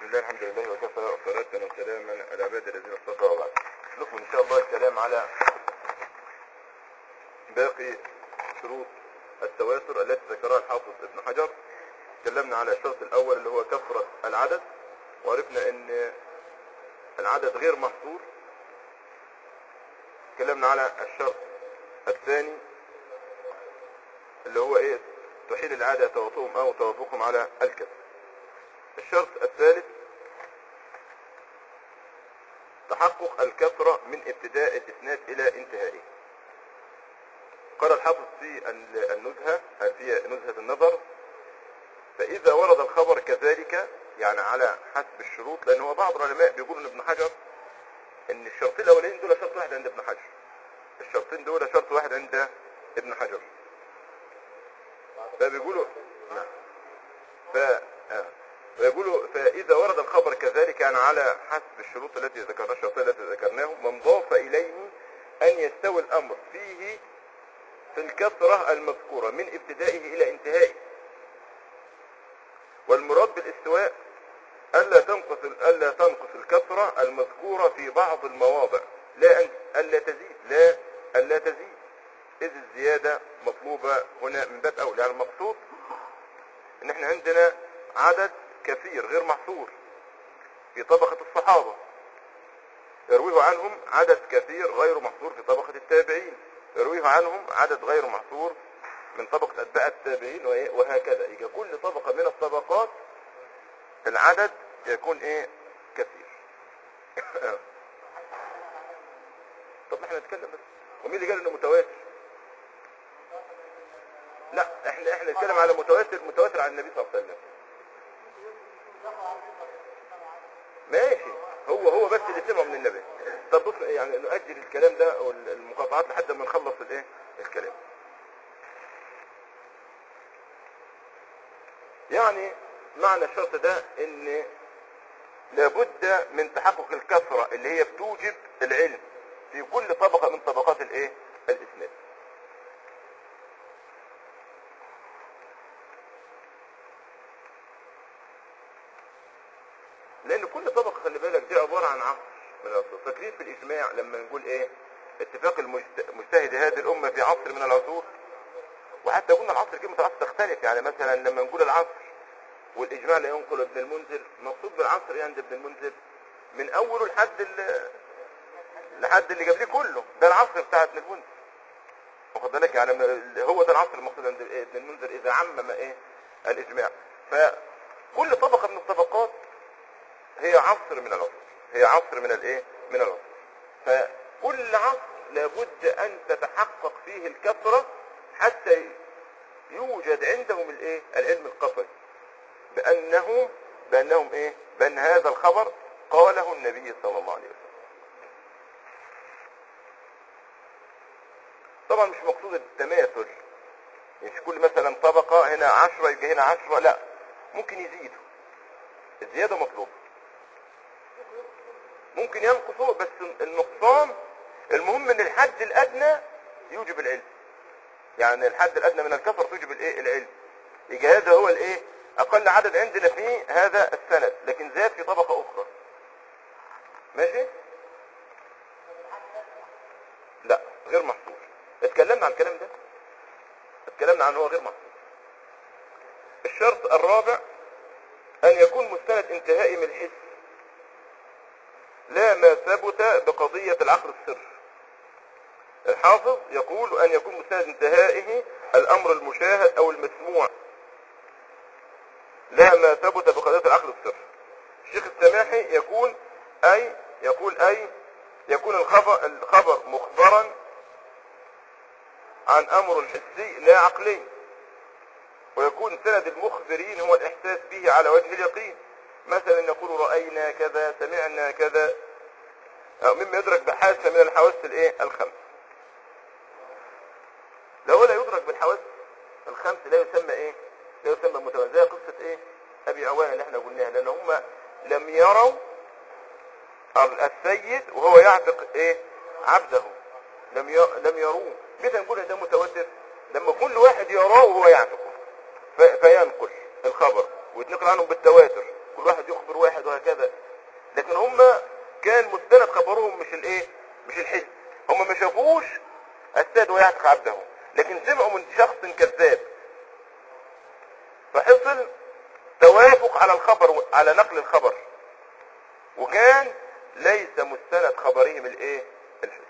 بسم الله الحمد لله وكفى والصلاة والسلام على عباد الذين اصطفى وبعد نكمل ان شاء الله الكلام على باقي شروط التواتر التي ذكرها الحافظ ابن حجر تكلمنا على الشرط الاول اللي هو كثرة العدد وعرفنا ان العدد غير محصور تكلمنا على الشرط الثاني اللي هو ايه تحيل العادة توافقهم او توافقهم على الكسر الشرط الثالث تحقق الكثرة من ابتداء الاسناد الى انتهائه قال الحافظ في النزهة في نزهة النظر فاذا ورد الخبر كذلك يعني على حسب الشروط لان هو بعض العلماء بيقولوا ان ابن حجر ان الشرطين الاولين دول شرط واحد عند ابن حجر الشرطين دول شرط واحد عند ابن حجر فبيقولوا نعم ف آه. فيقولوا فإذا ورد الخبر كذلك يعني على حسب الشروط التي ذكرناها الشرطين التي ذكرناهم من ضاف إليه أن يستوي الأمر فيه في الكثرة المذكورة من ابتدائه إلى انتهائه والمراد بالاستواء ألا تنقص ألا تنقص الكثرة المذكورة في بعض المواضع لا أن ألا تزيد لا ألا تزيد إذ الزيادة مطلوبة هنا من باب أولى يعني المقصود إن إحنا عندنا عدد كثير غير محصور في طبقة الصحابة يرويه عنهم عدد كثير غير محصور في طبقة التابعين يرويه عنهم عدد غير محصور من طبقة أتباع التابعين وهكذا يجي كل طبقة من الطبقات العدد يكون ايه كثير طب ما احنا نتكلم بس ومين اللي قال انه متواتر لا احنا احنا نتكلم على متواتر متواتر عن النبي صلى الله عليه وسلم ماشي هو هو بس اللي سمعه من النبي طب بص يعني نؤجل الكلام ده والمقاطعات لحد ما نخلص الايه الكلام يعني معنى الشرط ده ان لابد من تحقق الكثرة اللي هي بتوجب العلم في كل طبقة من طبقات الايه الاسناد لان كل طبقة خلي بالك دي عبارة عن عصر من العصور فاكرين في الاجماع لما نقول ايه اتفاق المجتهد هذه الامة في عصر من العصور وحتى قلنا العصر كلمة العصر تختلف يعني مثلا لما نقول العصر والاجماع لا ينقل ابن المنذر مقصود بالعصر عند ابن المنذر من اوله لحد لحد اللي قبليه كله ده العصر بتاع ابن المنذر واخد بالك يعني هو ده العصر المقصود عند ابن المنذر اذا عمم ايه الاجماع فكل طبقه من الطبقات هي عصر من العصر هي عصر من الايه من العصر فكل عصر لابد ان تتحقق فيه الكثره حتى يوجد عندهم الايه العلم القطعي بأنه بأنهم إيه بأن هذا الخبر قاله النبي صلى الله عليه وسلم طبعا مش مقصود التماثل مش كل مثلا طبقة هنا عشرة يبقى هنا عشرة لا ممكن يزيدوا الزيادة مطلوبة ممكن ينقصوا بس النقصان المهم ان الحد الادنى يوجب العلم يعني الحد الادنى من الكفر توجب الايه العلم يبقى هذا هو الايه اقل عدد عندنا في هذا السند لكن زاد في طبقة اخرى ماشي لا غير محصور اتكلمنا عن الكلام ده اتكلمنا عن هو غير محصور الشرط الرابع ان يكون مستند انتهائي من الحس لا ما ثبت بقضية العقل السر الحافظ يقول ان يكون مستند انتهائه الامر المشاهد او المسموع لا ما ثبت بقضية العقل الصرف الشيخ السماحي يكون اي يقول اي يكون الخبر, الخبر مخبرا عن امر حسي لا عقلي ويكون سند المخبرين هو الاحساس به على وجه اليقين مثلا يقول رأينا كذا سمعنا كذا مما يدرك بحاسة من الحواس الايه الخمس لو لا يدرك بالحواس الخمس لا يسمى ايه لا يسمى متوازي زي قصة ايه ابي عوان اللي احنا قلناها لان هم لم يروا السيد وهو يعتق ايه عبده لم ي... لم يروه كده نقول ده متواتر لما كل واحد يراه وهو يعتقه ف... فينقل الخبر ويتنقل عنه بالتواتر كل واحد يخبر واحد وهكذا لكن هم كان مستند خبرهم مش الايه مش الحس هم ما شافوش السيد ويعتق عبده لكن سمعوا من شخص كذاب فحصل توافق على الخبر على نقل الخبر وكان ليس مستند خبرهم الايه الحس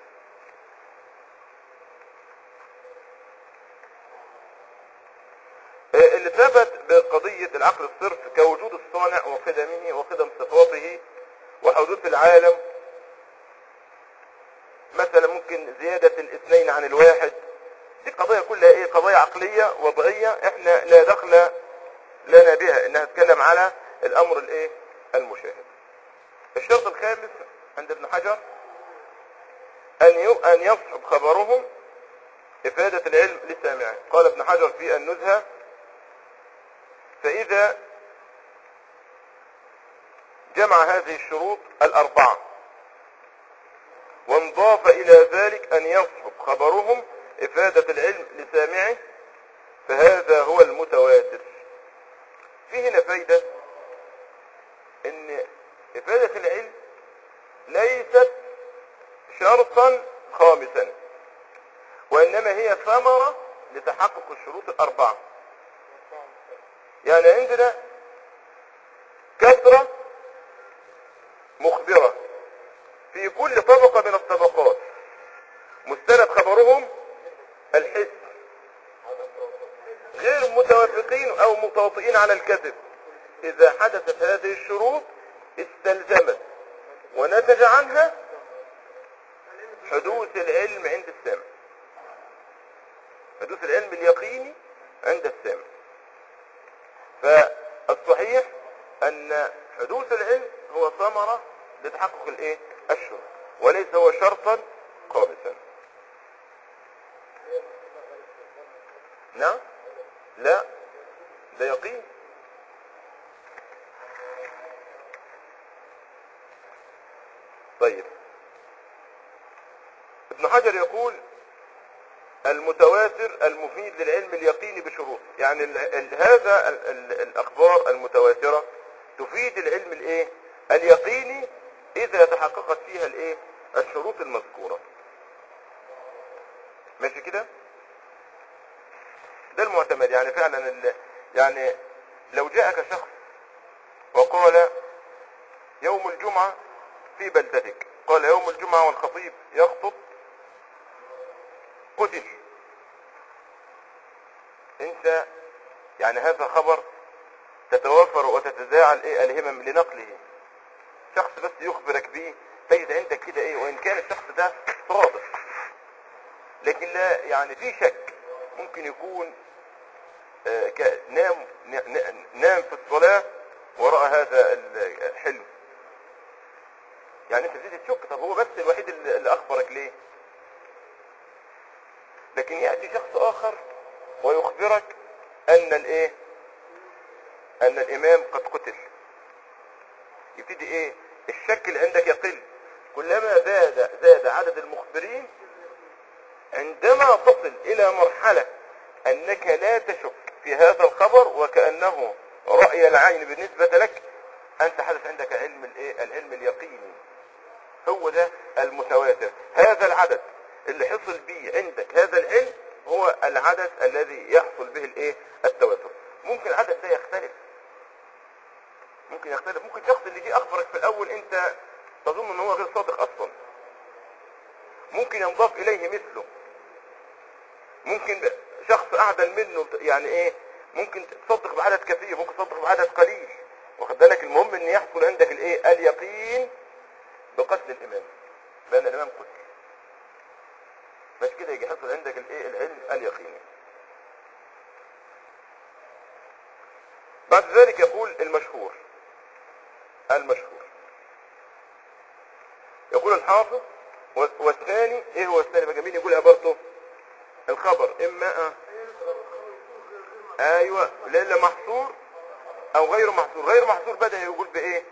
آه، اللي ثبت بقضية العقل الصرف كوجود الصانع وقدمه وقدم صفاته وحدوث العالم مثلا ممكن زيادة الاثنين عن الواحد دي قضايا كلها ايه قضايا عقلية وضعية احنا لا دخل لنا بها انها تتكلم على الامر الايه المشاهد الشرط الخامس عند ابن حجر ان يو ان يصحب خبرهم افادة العلم لسامعه قال ابن حجر في النزهة فاذا جمع هذه الشروط الاربعة وانضاف الى ذلك ان يصحب خبرهم افادة العلم لسامعه فهذا هو المتواتر في هنا فايدة ان افادة العلم ليست شرطا خامسا وانما هي ثمرة لتحقق الشروط الاربعة يعني عندنا كثرة مخبرة في كل طبقة من الطبقات مستند خبرهم الحس غير متوافقين او متواطئين على الكذب اذا حدثت هذه الشروط استلزمت ونتج عنها حدوث العلم عند السامع حدوث العلم اليقيني عند السامع فالصحيح ان حدوث العلم هو ثمرة لتحقق الايه الشروط وليس هو شرطا خامسا نعم لا ده يقين طيب ابن حجر يقول المتواتر المفيد للعلم اليقيني بشروط يعني ال ال هذا ال ال الاخبار المتواترة تفيد العلم الايه اليقيني اذا تحققت فيها الايه الشروط المذكورة ماشي كده ده المعتمد يعني فعلا ال... يعني لو جاءك شخص وقال يوم الجمعة في بلدتك قال يوم الجمعة والخطيب يخطب قتل انت يعني هذا خبر تتوافر وتتزاعل ايه الهمم لنقله شخص بس يخبرك به تجد عندك كده ايه وان كان الشخص ده صادق لكن لا يعني في شك ممكن يكون آه، ك- نام ن- ن- نام في الصلاة وراء هذا الحلم يعني انت تبتدي تشك طب هو بس الوحيد اللي اللي اخبرك ليه لكن يأتي شخص اخر ويخبرك ان الايه ان الامام قد قتل يبتدي ايه الشك اللي عندك يقل كلما زاد زاد عدد المخبرين عندما تصل الى مرحلة انك لا تشك في هذا الخبر وكأنه رأي العين بالنسبة لك انت حدث عندك علم الايه العلم اليقيني هو ده المتواتر هذا العدد اللي حصل به عندك هذا العلم هو العدد الذي يحصل به الايه التواتر ممكن العدد ده يختلف ممكن يختلف ممكن الشخص اللي جه اخبرك في الاول انت تظن ان هو غير صادق اصلا ممكن ينضاف اليه مثله ممكن شخص اعدل منه يعني ايه ممكن تصدق بعدد كثير ممكن تصدق بعدد قليل واخد بالك المهم ان يحصل عندك الايه اليقين بقتل الامام بان الامام قتل بس كده يجي يحصل عندك الايه العلم اليقيني بعد ذلك يقول المشهور المشهور يقول الحافظ و- والثاني ايه هو الثاني بقى مين يقول عبارته الخبر اما آه. ايوه لا الا محصور او غير محصور غير محصور بدأ يقول بايه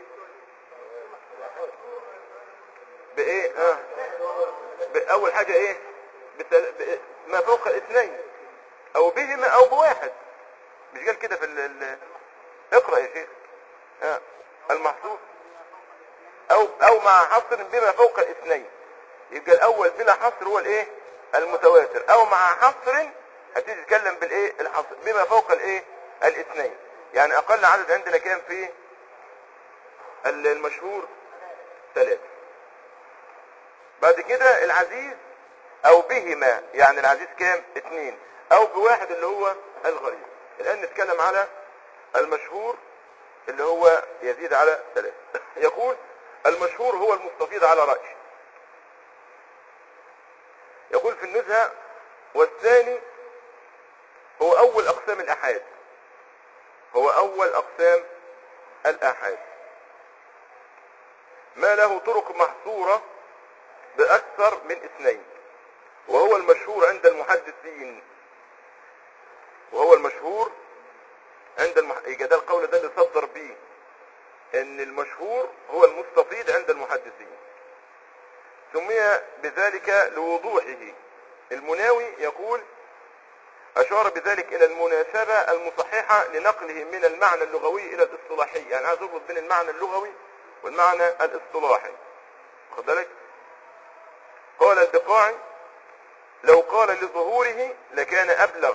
بايه اه باول حاجة ايه بتل... ب... ما فوق الاثنين او بهما او بواحد مش قال كده في ال... ال... اقرأ يا شيخ اه المحصور او او مع حصر بما فوق الاثنين يبقى الاول بلا حصر هو الايه المتواتر او مع حصر هتيجي تتكلم بالايه الحصر بما فوق الايه الاثنين يعني اقل عدد عندنا كام في ال- المشهور ثلاثة بعد كده العزيز او بهما يعني العزيز كام اثنين او بواحد اللي هو الغريب الان نتكلم على المشهور اللي هو يزيد على ثلاثة يقول المشهور هو المستفيض على رأي يقول في النزهة والثاني هو أول أقسام الأحاد هو أول أقسام الأحاد ما له طرق محصورة بأكثر من اثنين وهو المشهور عند المحدثين وهو المشهور عند المح... يبقى ده القول ده اللي صدر بيه ان المشهور هو المستفيض عند المحدثين سمي بذلك لوضوحه المناوي يقول أشار بذلك إلى المناسبة المصححة لنقله من المعنى اللغوي إلى الاصطلاحي يعني عايز يربط بين المعنى اللغوي والمعنى الاصطلاحي واخد بالك قال البقاعي لو قال لظهوره لكان أبلغ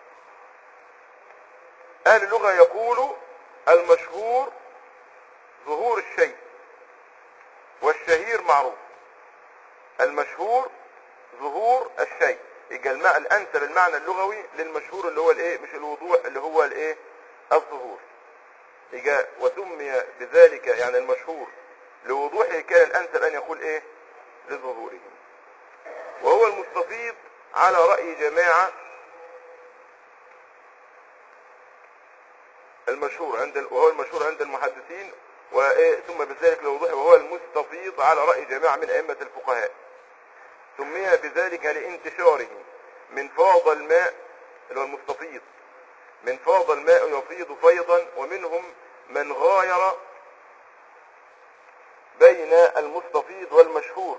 أهل اللغة يقول المشهور ظهور الشيء والشهير معروف المشهور ظهور الشيء يبقى الماء الانسب المعنى اللغوي للمشهور اللي هو الايه مش الوضوح اللي هو الايه الظهور يبقى وسمي بذلك يعني المشهور لوضوحه كان الانسب ان يقول ايه لظهوره وهو المستفيض على رأي جماعة المشهور عند ال- وهو المشهور عند المحدثين وإيه ثم بذلك لوضوحه وهو المستفيض على رأي جماعة من أئمة الفقهاء سمي بذلك لانتشاره من فاض الماء اللي هو المستفيض من فاض الماء يفيض فيضا ومنهم من غاير بين المستفيض والمشهور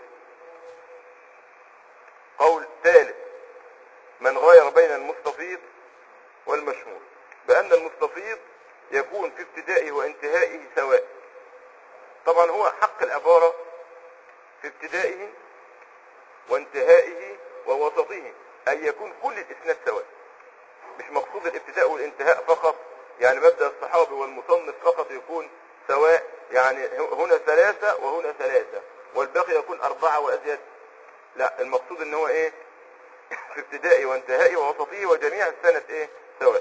قول ثالث من غاير بين المستفيض والمشهور بأن المستفيض يكون في ابتدائه وانتهائه سواء طبعا هو حق العبارة في ابتدائه وانتهائه ووسطه أن يكون كل الإسناد سواء مش مقصود الابتداء والانتهاء فقط يعني مبدأ الصحابي والمصنف فقط يكون سواء يعني هنا ثلاثة وهنا ثلاثة والباقي يكون أربعة وأزيد لا المقصود ان هو ايه في ابتدائي وانتهائي ووسطه وجميع السنة ايه سواء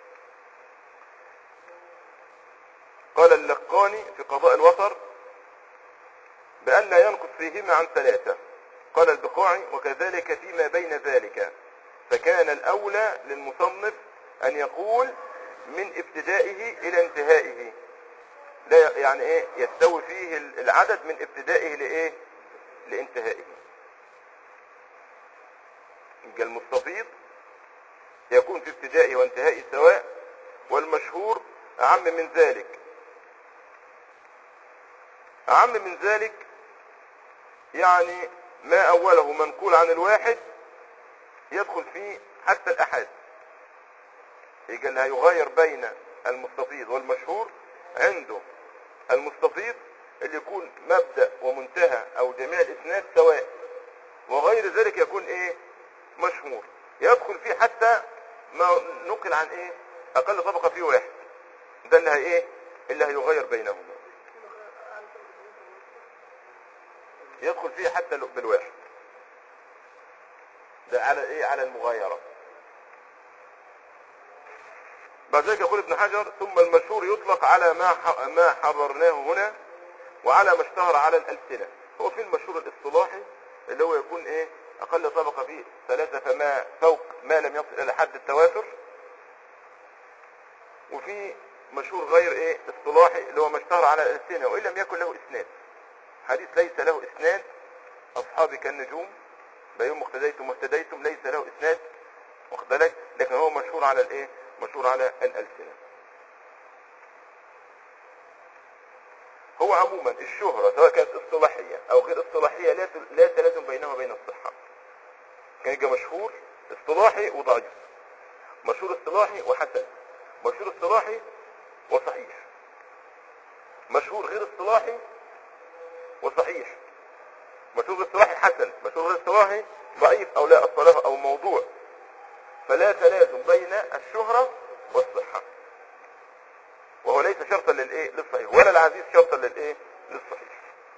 قال اللقاني في قضاء الوتر بأن لا ينقص فيهما عن ثلاثة قال البقاعي وكذلك فيما بين ذلك فكان الأولى للمصنف أن يقول من ابتدائه إلى انتهائه لا يعني ايه يستوي فيه العدد من ابتدائه لايه لانتهائه يبقى المستفيض يكون في ابتدائه وانتهائه سواء والمشهور أعم من ذلك أعم من ذلك يعني ما أوله منقول عن الواحد يدخل فيه حتى الأحد يبقى اللي هيغير بين المستفيض والمشهور عنده المستفيض اللي يكون مبدأ ومنتهى أو جميع الإسناد سواء وغير ذلك يكون إيه مشهور يدخل فيه حتى ما نقل عن إيه أقل طبقة فيه واحد ده اللي هي إيه اللي هيغير بينهما يدخل فيه حتى بالواحد ده على ايه على المغايرة بعد ذلك يقول ابن حجر ثم المشهور يطلق على ما ح- ما حررناه هنا وعلى ما اشتهر على الألسنة هو في المشهور الاصطلاحي اللي هو يكون ايه اقل طبقة فيه ثلاثة فما فوق ما لم يصل الى حد التواتر وفي مشهور غير ايه اصطلاحي اللي هو ما اشتهر على الألسنة وإن لم يكن له اسناد حديث ليس له اسناد اصحابي كالنجوم بيوم اقتديتم واهتديتم ليس له اسناد واخد بالك لكن هو مشهور على الايه مشهور على الالسنه هو عموما الشهرة سواء كانت اصطلاحية او غير اصطلاحية لا تل- لا تلازم بينها وبين الصحة كان يبقى مشهور اصطلاحي وضعيف مشهور اصطلاحي وحسن مشهور اصطلاحي وصحيح مشهور غير اصطلاحي وصحيح مشهور غير اصطلاحي حسن مشهور غير اصطلاحي ضعيف او لا اصل له او موضوع فلا تلازم بين الشهرة والصحة وهو ليس شرطا للايه للصحيح ولا العزيز شرطا للايه للصحيح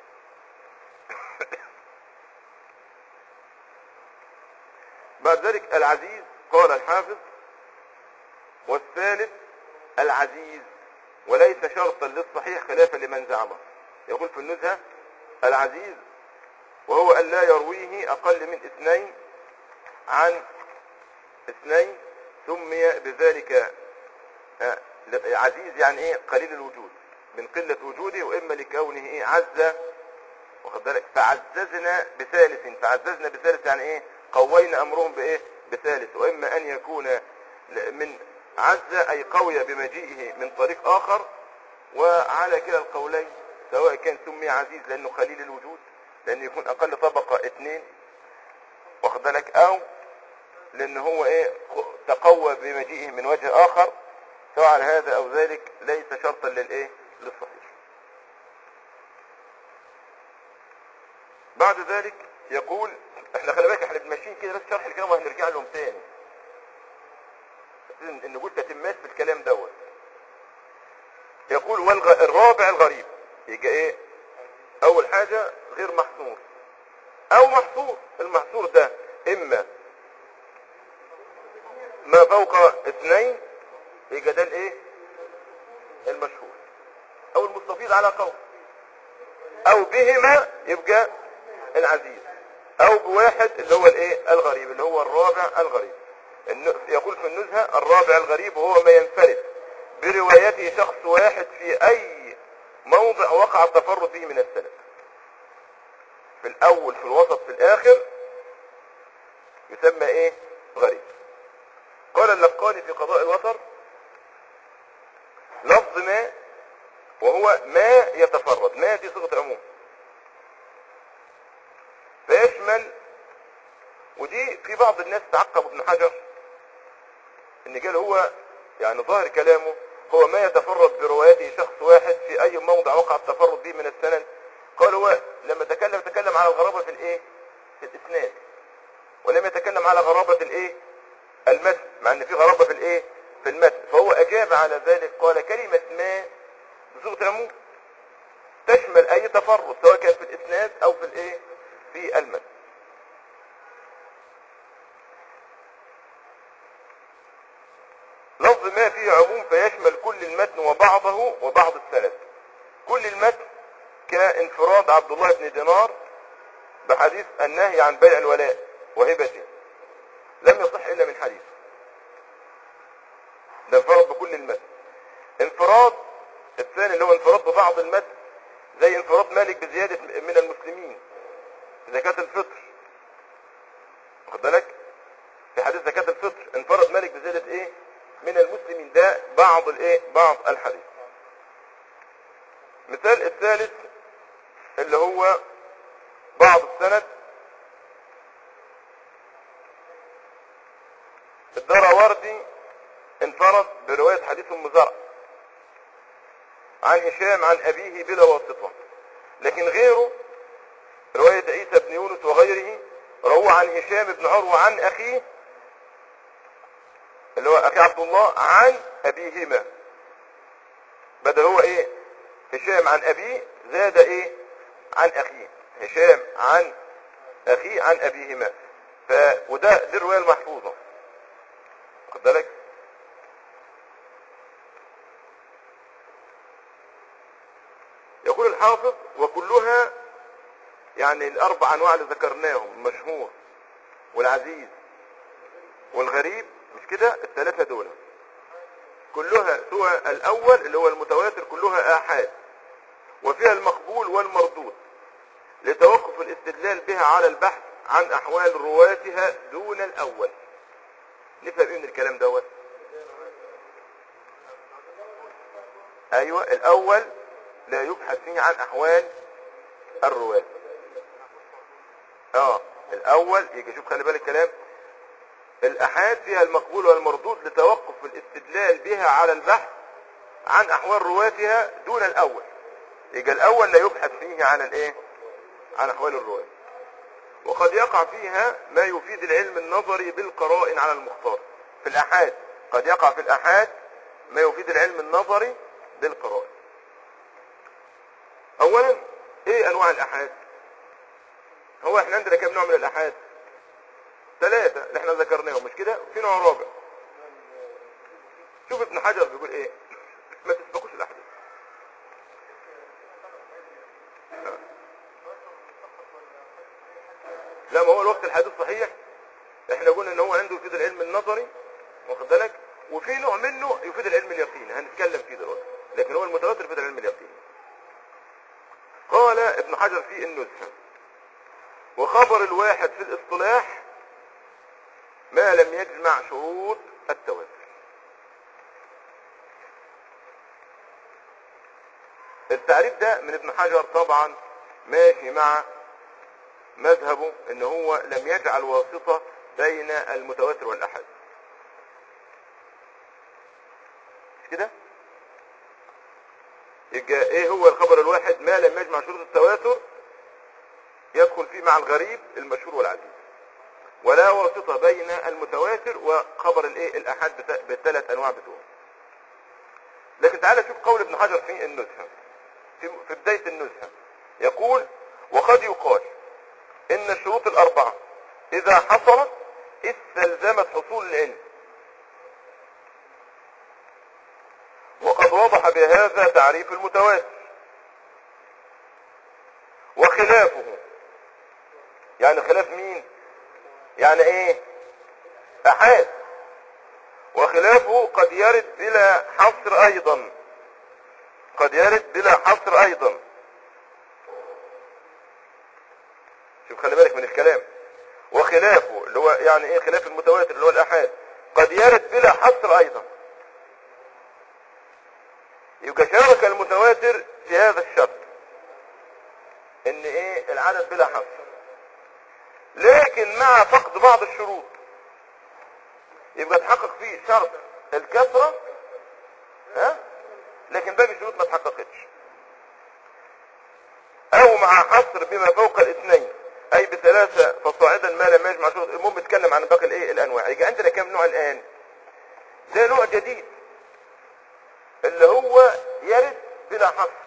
بعد ذلك العزيز قال الحافظ والثالث العزيز وليس شرطا للصحيح خلافا لمن زعمه يقول في النزهة العزيز وهو أن لا يرويه أقل من اثنين عن اثنين سمي بذلك آه، عزيز يعني ايه قليل الوجود من قلة وجوده واما لكونه ايه عز واخد بالك فعززنا بثالث فعززنا بثالث يعني ايه قوينا امرهم بايه بثالث واما ان يكون ل- من عز اي قوي بمجيئه من طريق اخر وعلى كلا القولين سواء كان سمي عزيز لانه قليل الوجود لانه يكون اقل طبقة اثنين واخد بالك او لان هو ايه تقوى بمجيئه من وجه اخر سواء هذا او ذلك ليس شرطا للايه للصحيح بعد ذلك يقول احنا خلي بالك احنا ماشيين كده بس شرح الكلام وهنرجع لهم تاني ان إن نقول تتمات في الكلام دوت يقول والغ... الرابع الغريب يبقى ايه اول حاجة غير محصور او محصور المحصور ده اما ما فوق اثنين يبقى ده الايه المشهور او المستفيض على قول او بهما يبقى العزيز او بواحد اللي هو الايه الغريب اللي هو الرابع الغريب الن- يقول في النزهة الرابع الغريب هو ما ينفرد بروايته شخص واحد في اي موضع وقع التفرد به من السند في الاول في الوسط في الاخر يسمى ايه غريب قال اللقاني في قضاء الوتر لفظ ما وهو ما يتفرد ما دي صيغه عموم فيشمل ودي في بعض الناس تعقب ابن حجر ان قال هو يعني ظاهر كلامه هو ما يتفرد بروايته شخص واحد في اي موضع وقع التفرد به من السند قال هو لما تكلم تكلم على الغرابه في الايه في الاسناد ولم يتكلم على غرابه الايه المتن مع ان في غرابه في الايه في المتن فهو اجاب على ذلك قال كلمه ما بصيغه عموم تشمل اي تفرد سواء كان في الاسناد او في الايه في المتن لفظ ما فيه عموم فيشمل كل المتن وبعضه وبعض السند كل المتن كانفراد عبد الله بن دينار بحديث النهي عن بيع الولاء وهبته لم يصح الا من حديث ده انفراد بكل المتن انفراد الثاني اللي هو انفراد ببعض المتن زي انفراد مالك بزيادة من المسلمين زكاة الفطر واخد بالك في حديث زكاة الفطر انفرد مالك بزيادة ايه من المسلمين ده بعض الايه بعض الحديث مثال الثالث اللي هو بعض السند الدراوردي انفرد برواية حديث ام زرع عن هشام عن ابيه بلا واسطة لكن غيره رواية عيسى بن يونس وغيره روى عن هشام بن عروة عن اخيه اللي هو اخي عبد الله عن ابيهما بدل هو ايه هشام عن ابيه زاد ايه عن اخيه هشام عن اخيه عن ابيهما ف وده دي الروايه المحفوظه خد بالك يقول الحافظ وكلها يعني الاربع انواع اللي ذكرناهم المشهور والعزيز والغريب مش كده الثلاثه دول كلها سوى الاول اللي هو المتواتر كلها احاد وفيها المقبول والمردود لتوقف الاستدلال بها على البحث عن احوال رواتها دون الاول نفهم ايه من الكلام دوت ايوه الاول لا يبحث فيه عن احوال الرواة اه الاول يجي شوف خلي بالك الكلام الاحاد فيها المقبول والمردود لتوقف الاستدلال بها على البحث عن احوال رواتها دون الاول يبقى الاول لا يبحث فيه عن الايه عن احوال الرواية وقد يقع فيها ما يفيد العلم النظري بالقرائن على المختار في الأحاد قد يقع في الأحاد ما يفيد العلم النظري بالقرائن أولا إيه أنواع الأحاد هو احنا عندنا كم نوع من الأحاد ثلاثة اللي احنا ذكرناهم مش كده في نوع رابع شوف ابن حجر بيقول ايه ما تسبقوش الأحاديث لا ما هو الوقت الحديث صحيح احنا قلنا ان هو عنده يفيد العلم النظري واخد بالك وفي نوع منه يفيد العلم اليقيني هنتكلم فيه دلوقتي لكن هو المتواتر يفيد العلم اليقيني قال ابن حجر في النزهه وخبر الواحد في الاصطلاح ما لم يجمع شروط التواتر التعريف ده من ابن حجر طبعا ماشي مع مذهبه ان هو لم يجعل واسطة بين المتواتر والاحد مش كده يبقى ايه هو الخبر الواحد ما لم يجمع شروط التواتر يدخل فيه مع الغريب المشهور والعديد ولا واسطة بين المتواتر وخبر الايه الاحاد بتا- بالثلاث انواع بتوعه لكن تعالى شوف قول ابن حجر في النزهة في في بداية النزهة يقول وقد يقال ان الشروط الاربعة اذا حصلت استلزمت حصول العلم وقد وضح بهذا تعريف المتواتر وخلافه يعني خلاف مين يعني ايه احاد وخلافه قد يرد بلا حصر ايضا قد يرد بلا حصر ايضا شوف خلي بالك من الكلام وخلافه اللي هو يعني ايه خلاف المتواتر اللي هو الاحاد قد يرد بلا حصر ايضا يبقى شارك المتواتر في هذا الشرط ان ايه العدد بلا حصر لكن مع فقد بعض الشروط يبقى تحقق فيه شرط الكثرة ها لكن باقي الشروط ما تحققتش او مع حصر بما فوق الاثنين اي بثلاثة فصاعدا ما لم يجمع شروط المهم بيتكلم عن باقي الايه الانواع يبقى عندنا كم نوع الان ده نوع جديد اللي هو يرد بلا حصر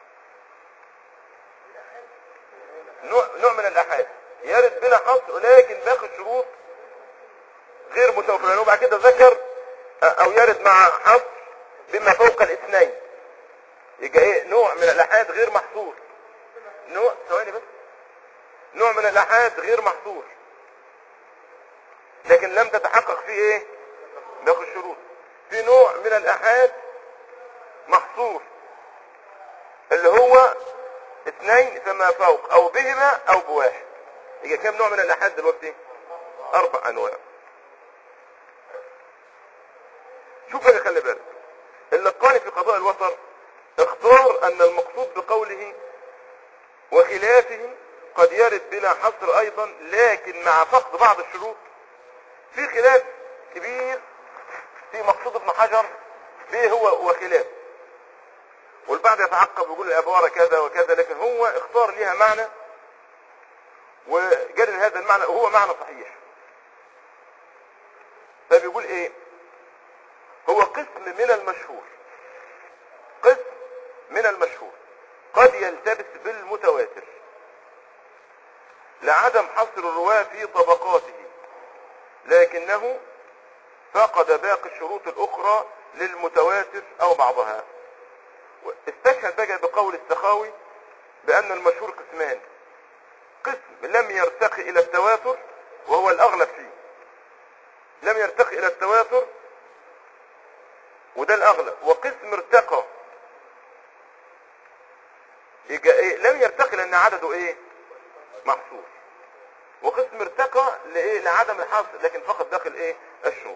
نوع نوع من الاحاد يرد بلا حصر ولكن باقي الشروط غير متوفرة لانه بعد كده ذكر او يرد مع حصر بما فوق الاثنين يبقى ايه نوع من الاحاد غير محصور نوع ثواني بس نوع من الاحاد غير محصور لكن لم تتحقق فيه ايه باقي الشروط في نوع من الاحاد محصور اللي هو اثنين فما فوق او بهما او بواحد يبقى كم نوع من الاحاد دلوقتي اربع انواع شوف هذا خلي بالك اللقاني في قضاء الوتر اختار ان المقصود بقوله وخلافه قد يرد بلا حصر ايضا لكن مع فقد بعض الشروط في خلاف كبير في مقصود ابن حجر به هو وخلاف والبعض يتعقب ويقول العبارة كذا وكذا لكن هو اختار لها معنى وقال ان هذا المعنى وهو معنى صحيح فبيقول ايه هو قسم من المشهور قسم من المشهور قد يلتبس بالمتواتر لعدم حصر الرواة في طبقاته لكنه فقد باقي الشروط الأخرى للمتواتر أو بعضها استشهد بقى بقول السخاوي بأن المشهور قسمان قسم لم يرتقي إلى التواتر وهو الأغلب فيه لم يرتقي إلى التواتر وده الأغلب وقسم ارتقى يبقى إيه لم يرتقي لأن عدده إيه محصور وقسم ارتقى لإيه لعدم الحصر لكن فقط داخل إيه الشروط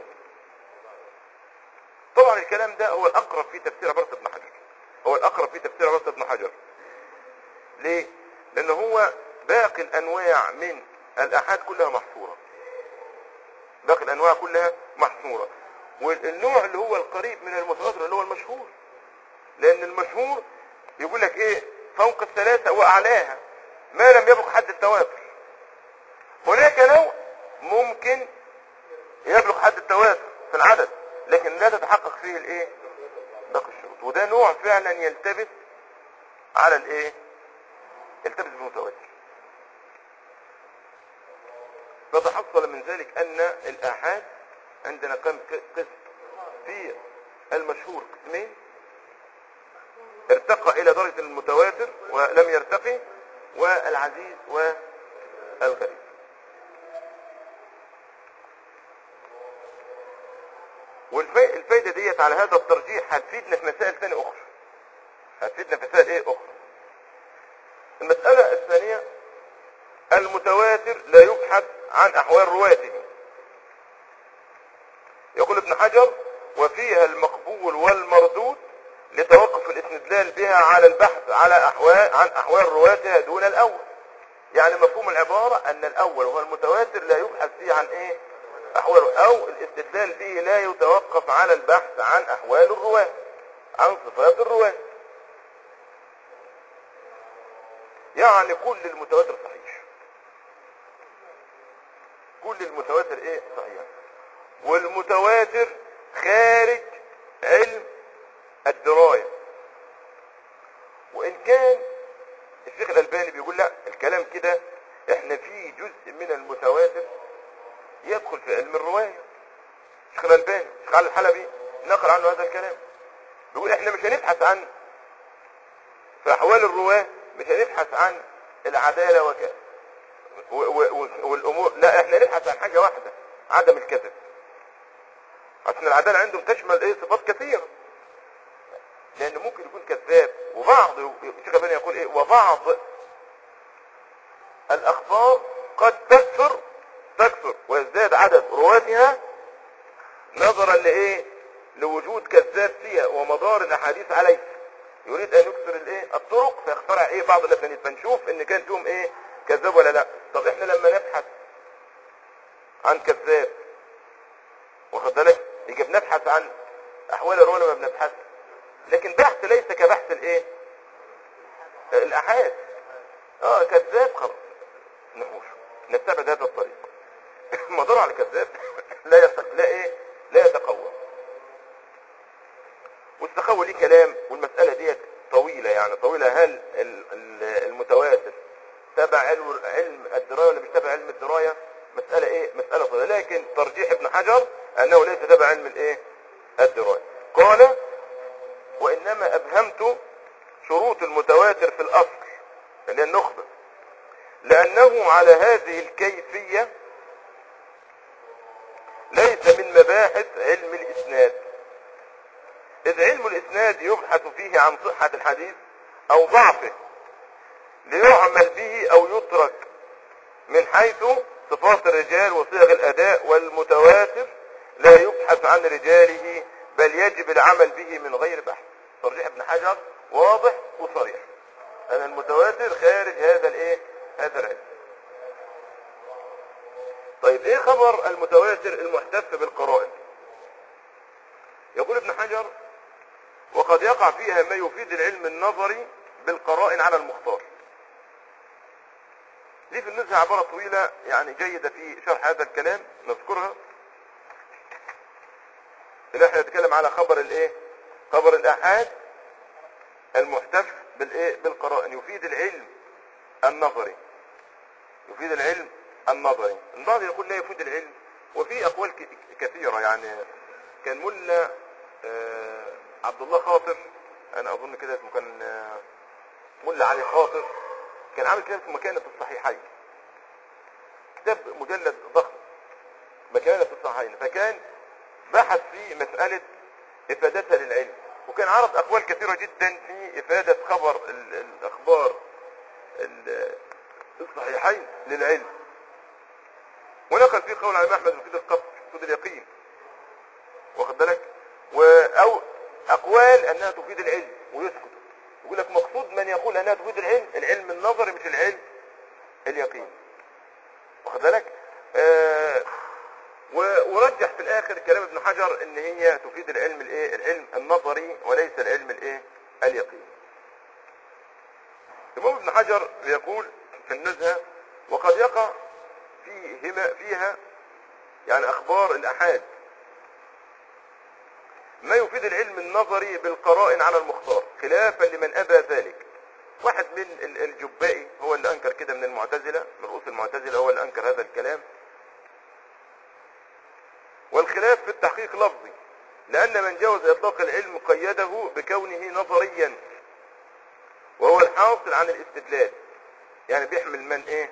طبعا الكلام ده هو الأقرب في تفسير عبارة ابن حجر هو الأقرب في تفسير عبارة ابن حجر ليه؟ لأن هو باقي الأنواع من الآحاد كلها محصورة باقي الأنواع كلها محصورة والنوع اللي هو القريب من المتواتر اللي هو المشهور لأن المشهور يقول لك إيه فوق الثلاثة وأعلاها ما لم يبلغ حد التواتر هناك نوع ممكن يبلغ حد التواتر في العدد لكن لا تتحقق فيه الايه باقي الشروط وده نوع فعلا يلتبس على الايه يلتبس بالمتواتر فتحصل من ذلك ان الاحاد عندنا كم قسم في المشهور قسمين ارتقى الى درجة المتواتر ولم يرتقي والعزيز والغريب والفايدة ديت على هذا الترجيح هتفيدنا في مسائل ثانية اخرى هتفيدنا في مسائل ايه اخرى المسألة الثانية المتواتر لا يبحث عن احوال رواته يقول ابن حجر وفيها المقبول والمردود لتوقف الاستدلال بها على البحث على احوال عن احوال رواتها دون الاول يعني مفهوم العبارة ان الاول وهو المتواتر لا يبحث فيه عن ايه احواله او الاستدلال به لا يتوقف على البحث عن احوال الرواة عن صفات الرواة يعني كل المتواتر صحيح كل المتواتر ايه صحيح والمتواتر خارج علم الدراية وان كان الشيخ الالباني بيقول لا الكلام كده احنا في جزء من المتواتر يدخل في علم الرواية الشيخ الالباني الشيخ علي الحلبي نقل عنه هذا الكلام بيقول احنا مش هنبحث عن في احوال الرواة مش هنبحث عن العدالة وكذا والامور لا احنا نبحث عن حاجة واحدة عدم الكذب عشان العدالة عندهم تشمل ايه صفات كثيرة لان ممكن يكون كذاب وبعض الشيخ الباني يقول ايه وبعض الاخبار قد تكثر تكثر ويزداد عدد رواتها نظرا لايه لوجود كذاب فيها ومدار الاحاديث عليه يريد ان يكثر الايه الطرق فيخترع ايه بعض الاسانيد فنشوف ان كان فيهم ايه كذاب ولا لا طب احنا لما نبحث عن كذاب واخد بالك يجي بنبحث عن احوال الرواه لما بنبحث لكن بحث ليس كبحث الايه الاحاد اه كذاب خلاص نحوش نتبع هذا الطريق مدار على الكذاب لا يتق... لا ايه لا يتقوى والتقوى ليه كلام والمسألة ديت طويلة يعني طويلة هل المتواتر تبع علم علم الدراية ولا مش تبع علم الدراية مسألة ايه مسألة طويلة لكن ترجيح ابن حجر انه ليس تبع علم الايه الدراية قال وانما ابهمت شروط المتواتر في الاصل اللي هي النخبة لانه على هذه الكيفية ليس من مباحث علم الاسناد اذ علم الاسناد يبحث فيه عن صحة الحديث او ضعفه ليعمل به او يترك من حيث صفات الرجال وصيغ الاداء والمتواتر لا يبحث عن رجاله بل يجب العمل به من غير بحث ترجيح ابن حجر واضح وصريح ان المتواتر خارج هذا الايه هذا العلم طيب ايه خبر المتواتر المحتف بالقرائن يقول ابن حجر وقد يقع فيها ما يفيد العلم النظري بالقرائن على المختار دي في النزهة عبارة طويلة يعني جيدة في شرح هذا الكلام نذكرها اللي احنا نتكلم على خبر الايه خبر الاحاد المحتف بالايه بالقرائن يفيد العلم النظري يفيد العلم النظري النظري يقول لا يفيد العلم وفي اقوال كثيرة يعني كان ملا آه عبد الله خاطر انا اظن كده اسمه كان آه ملا علي خاطر كان عامل كده في مكانة الصحيحين كتاب مجلد ضخم مكانة الصحيحين فكان بحث في مسألة افادتها للعلم وكان عرض اقوال كثيرة جدا في افادة خبر الاخبار الصحيحين للعلم ونقل فيه قول على احمد وكيد القبض وكيد اليقين واخد بالك او اقوال انها تفيد العلم ويسكت يقول لك مقصود من يقول انها تفيد العلم العلم النظري مش العلم اليقين واخد بالك آه ورجح في الاخر كلام ابن حجر ان هي تفيد العلم الايه العلم النظري وليس العلم الايه اليقين الإمام ابن حجر يقول في النزهة وقد يقع فيهما فيها يعني أخبار الأحاد ما يفيد العلم النظري بالقرائن على المختار خلافا لمن أبى ذلك واحد من ال- الجبائي هو اللي أنكر كده من المعتزلة من رؤوس المعتزلة هو اللي أنكر هذا الكلام والخلاف في التحقيق لفظي لأن من جاوز إطلاق العلم قيده بكونه نظريا وهو الحاصل عن الاستدلال يعني بيحمل من ايه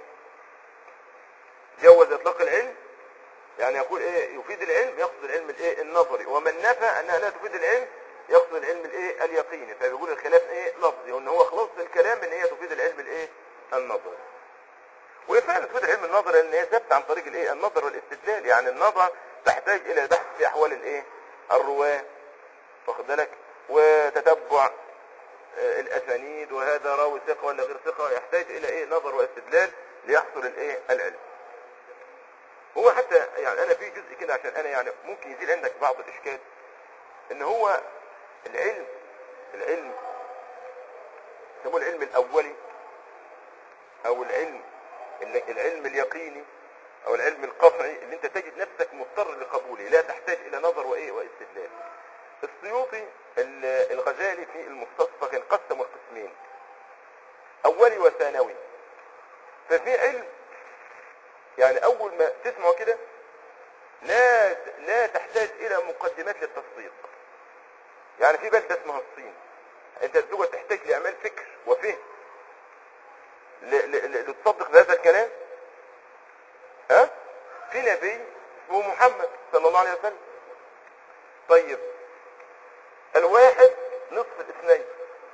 جوز اطلاق العلم يعني يقول ايه يفيد العلم يقصد العلم الايه النظري ومن نفى انها لا تفيد العلم يقصد العلم الايه اليقيني فبيقول الخلاف ايه لفظي وان هو خلاص الكلام ان هي تفيد العلم الايه النظري وهي فعلا تفيد العلم النظري لان هي ثابته عن طريق الايه النظر والاستدلال يعني النظر تحتاج الى بحث في احوال الايه الرواه واخد بالك وتتبع آه، الاسانيد وهذا راوي ثقه ولا غير ثقه يحتاج الى ايه نظر واستدلال ليحصل الايه العلم هو حتى يعني انا في جزء كده عشان انا يعني ممكن يزيد عندك بعض الاشكال ان هو العلم العلم يسموه العلم الاولي او العلم العلم اليقيني او العلم القطعي اللي انت تجد نفسك مضطر لقبوله لا تحتاج الى نظر وايه واستدلال السيوطي ال- الغزالي في المستصفى كان قسم القسمين اولي وثانوي ففي علم يعني اول ما تسمعه كده لا لا تحتاج الى مقدمات للتصديق يعني في بلده اسمها الصين انت تقعد تحتاج لاعمال فكر وفهم ل- ل- ل- لتصدق بهذا الكلام ها في نبي اسمه محمد صلى الله عليه وسلم طيب الواحد نصف الاثنين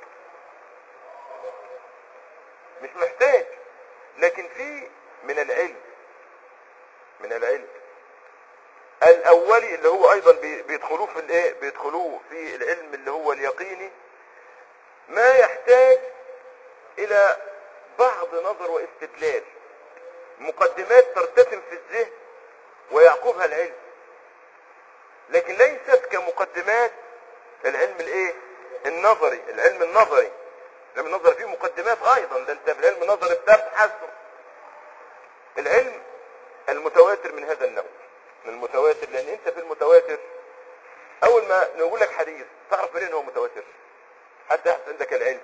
مش محتاج لكن في من العلم من العلم الاولي اللي هو ايضا بي- بيدخلوه في الايه بيدخلوه في العلم اللي هو اليقيني ما يحتاج الى بعض نظر واستدلال مقدمات ترتسم في الذهن ويعقبها العلم لكن ليست كمقدمات العلم الايه النظري العلم النظري العلم النظري فيه مقدمات ايضا ده انت في العلم النظري بتبحث العلم المتواتر من هذا النوع من المتواتر لان انت في المتواتر اول ما نقول لك حديث تعرف منين هو متواتر حتى يحدث عندك العلم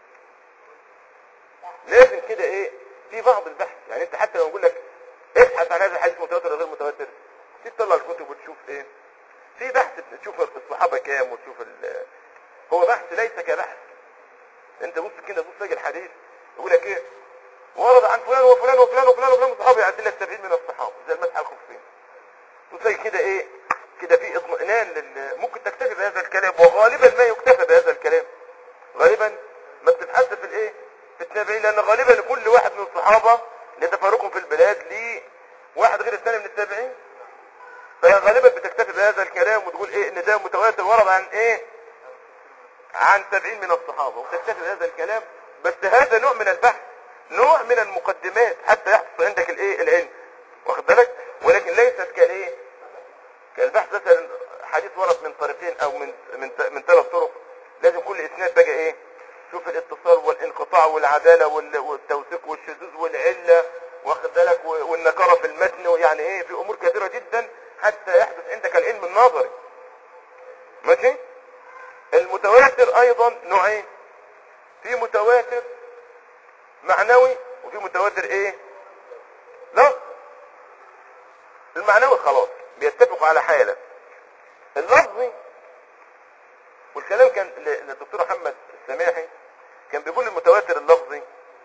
لازم كده ايه في بعض البحث يعني انت حتى لو نقول لك ابحث عن هذا الحديث متواتر ولا غير متواتر تطلع الكتب وتشوف ايه في بحث تشوف الصحابه كام وتشوف ال- هو بحث ليس كبحث انت بص كده بص تلاقي الحديث يقول لك ايه ورد عن فلان وفلان وفلان وفلان وفلان من الصحابه يعدل لك 70 من الصحابه زي المسح الخفين وتلاقي كده ايه كده في اطمئنان لل... ممكن تكتفي بهذا الكلام وغالبا ما يكتفى بهذا الكلام غالبا ما بتبحث في الايه في التابعين لان غالبا لكل واحد من الصحابه لتفارقهم في البلاد ليه واحد غير الثاني من التابعين فغالبا بتكتفي بهذا الكلام وتقول ايه ان ده متواتر ورد عن ايه عن سبعين من الصحابة وتكتفي بهذا الكلام بس هذا نوع من البحث نوع من المقدمات حتى يحصل عندك الايه العلم واخد بالك ولكن ليست كالايه كالبحث مثلا حديث ورد من طريقين او من من من ثلاث طرق لازم كل اسناد بقى ايه شوف الاتصال والانقطاع والعداله وال- والتوثيق والشذوذ والعله واخد بالك و- والنكاره في المتن يعني ايه في امور كثيره جدا حتى يحدث عندك العلم النظري ماشي المتواتر ايضا نوعين في متواتر معنوي وفي متواتر ايه لا المعنوي خلاص بيتفقوا على حالة اللفظي والكلام كان ل- للدكتور محمد السماحي كان بيقول المتواتر اللفظي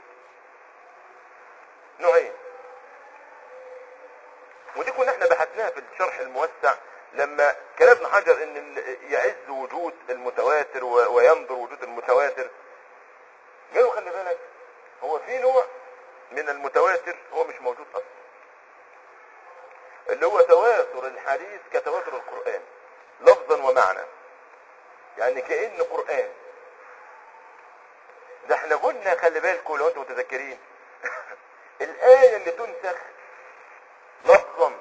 نوعين ودي كنا احنا بحثناها في الشرح الموسع لما كلام ابن حجر ان ال- يعز وجود المتواتر و- وينظر وجود المتواتر قالوا خلي بالك هو في نوع من المتواتر هو مش موجود اصلا اللي هو تواتر الحديث كتواتر القرآن لفظا ومعنى يعني كأن قرآن ده احنا قلنا خلي بالكم لو انتم متذكرين الآية اللي تنسخ لفظا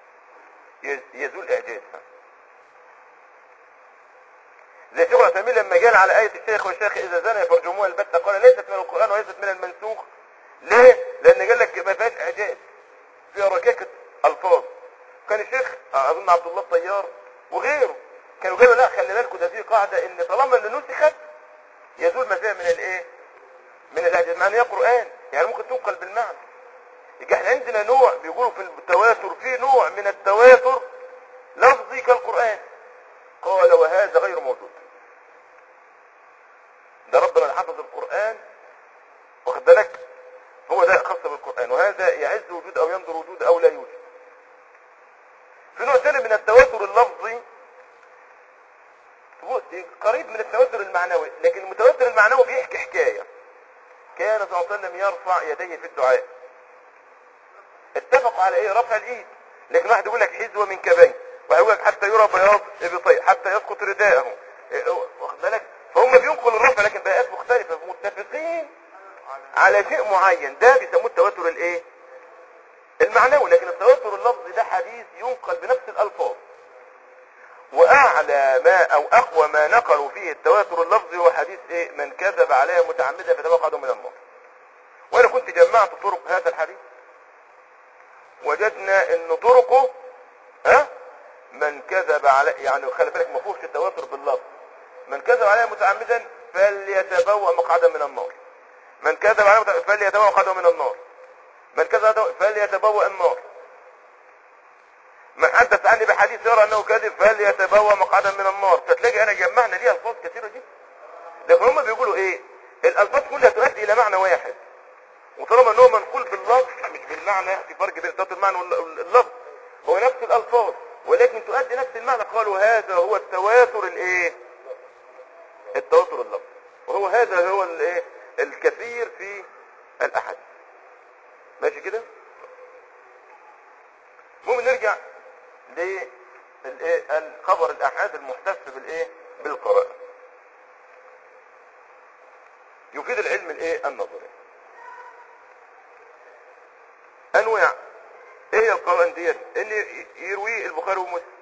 يز- يزول إعجازها زي شيخ العثيمين لما لما جال على آية الشيخ والشيخ إذا زنى فرجموها البتة قال ليست من القرآن وليست من المنسوخ ليه؟ لأن قال لك ما فيهاش إعجاز فيها ركاكة ألفاظ كان الشيخ أظن عبد الله الطيار وغيره كانوا قالوا لا خلي بالكم ده في قاعدة إن طالما اللي نسخت يزول ما فيها من الإيه؟ من الإعجاز مع إن هي قرآن يعني ممكن تنقل بالمعنى يبقى احنا عندنا نوع بيقولوا في التواتر في نوع من التواتر لفظي كالقرآن قال وهذا غير موجود ده ربنا اللي حفظ القرآن واخد بالك هو ده خاص بالقرآن وهذا يعز وجود او ينظر وجود او لا يوجد في نوع ثاني من التواتر اللفظي قريب من التواتر المعنوي لكن المتواتر المعنوي بيحكي حكاية كان صلى الله عليه وسلم يرفع يديه في الدعاء اتفقوا على ايه رفع الايد لكن واحد يقول لك حزوة من كبين واحد يقول لك حتى يرى بياض ابطيه حتى يسقط رداءه إيه، واخد بالك فهم بينقلوا الرفع لكن بيئات مختلفة متفقين على شيء معين ده بيسموه التواتر الايه المعنوي لكن التواتر اللفظي ده حديث ينقل بنفس الالفاظ واعلى ما او اقوى ما نقلوا فيه التواتر اللفظي هو حديث ايه من كذب عليه متعمدا فتبقى من النار وانا كنت جمعت طرق هذا الحديث وجدنا ان طرقه ها من كذب على يعني خلي بالك ما فيهوش التواتر باللفظ من كذب عليه متعمدا فليتبوأ مقعدا من النار من كذب عليه متعمدا فليتبوأ مقعدا من النار من كذب فليتبوأ النار من حدث عني بحديث يرى انه كذب فليتبوأ مقعدا من النار فتلاقي انا جمعنا ليها الفاظ كثيره جدا لكن هم بيقولوا ايه الالفاظ كلها تؤدي الى معنى واحد وطالما ان هو منقول باللفظ مش بالمعنى في فرق بين ذات المعنى واللفظ هو نفس الالفاظ ولكن تؤدي نفس المعنى قالوا هذا هو التواتر الايه التواتر اللفظ وهو هذا هو الايه الكثير في الاحاديث ماشي كده المهم نرجع للايه الخبر الاحاد المحتف بالايه بالقراءه يفيد العلم الايه النظري انواع ايه هي القرآن ديت ان يرويه البخاري ومسلم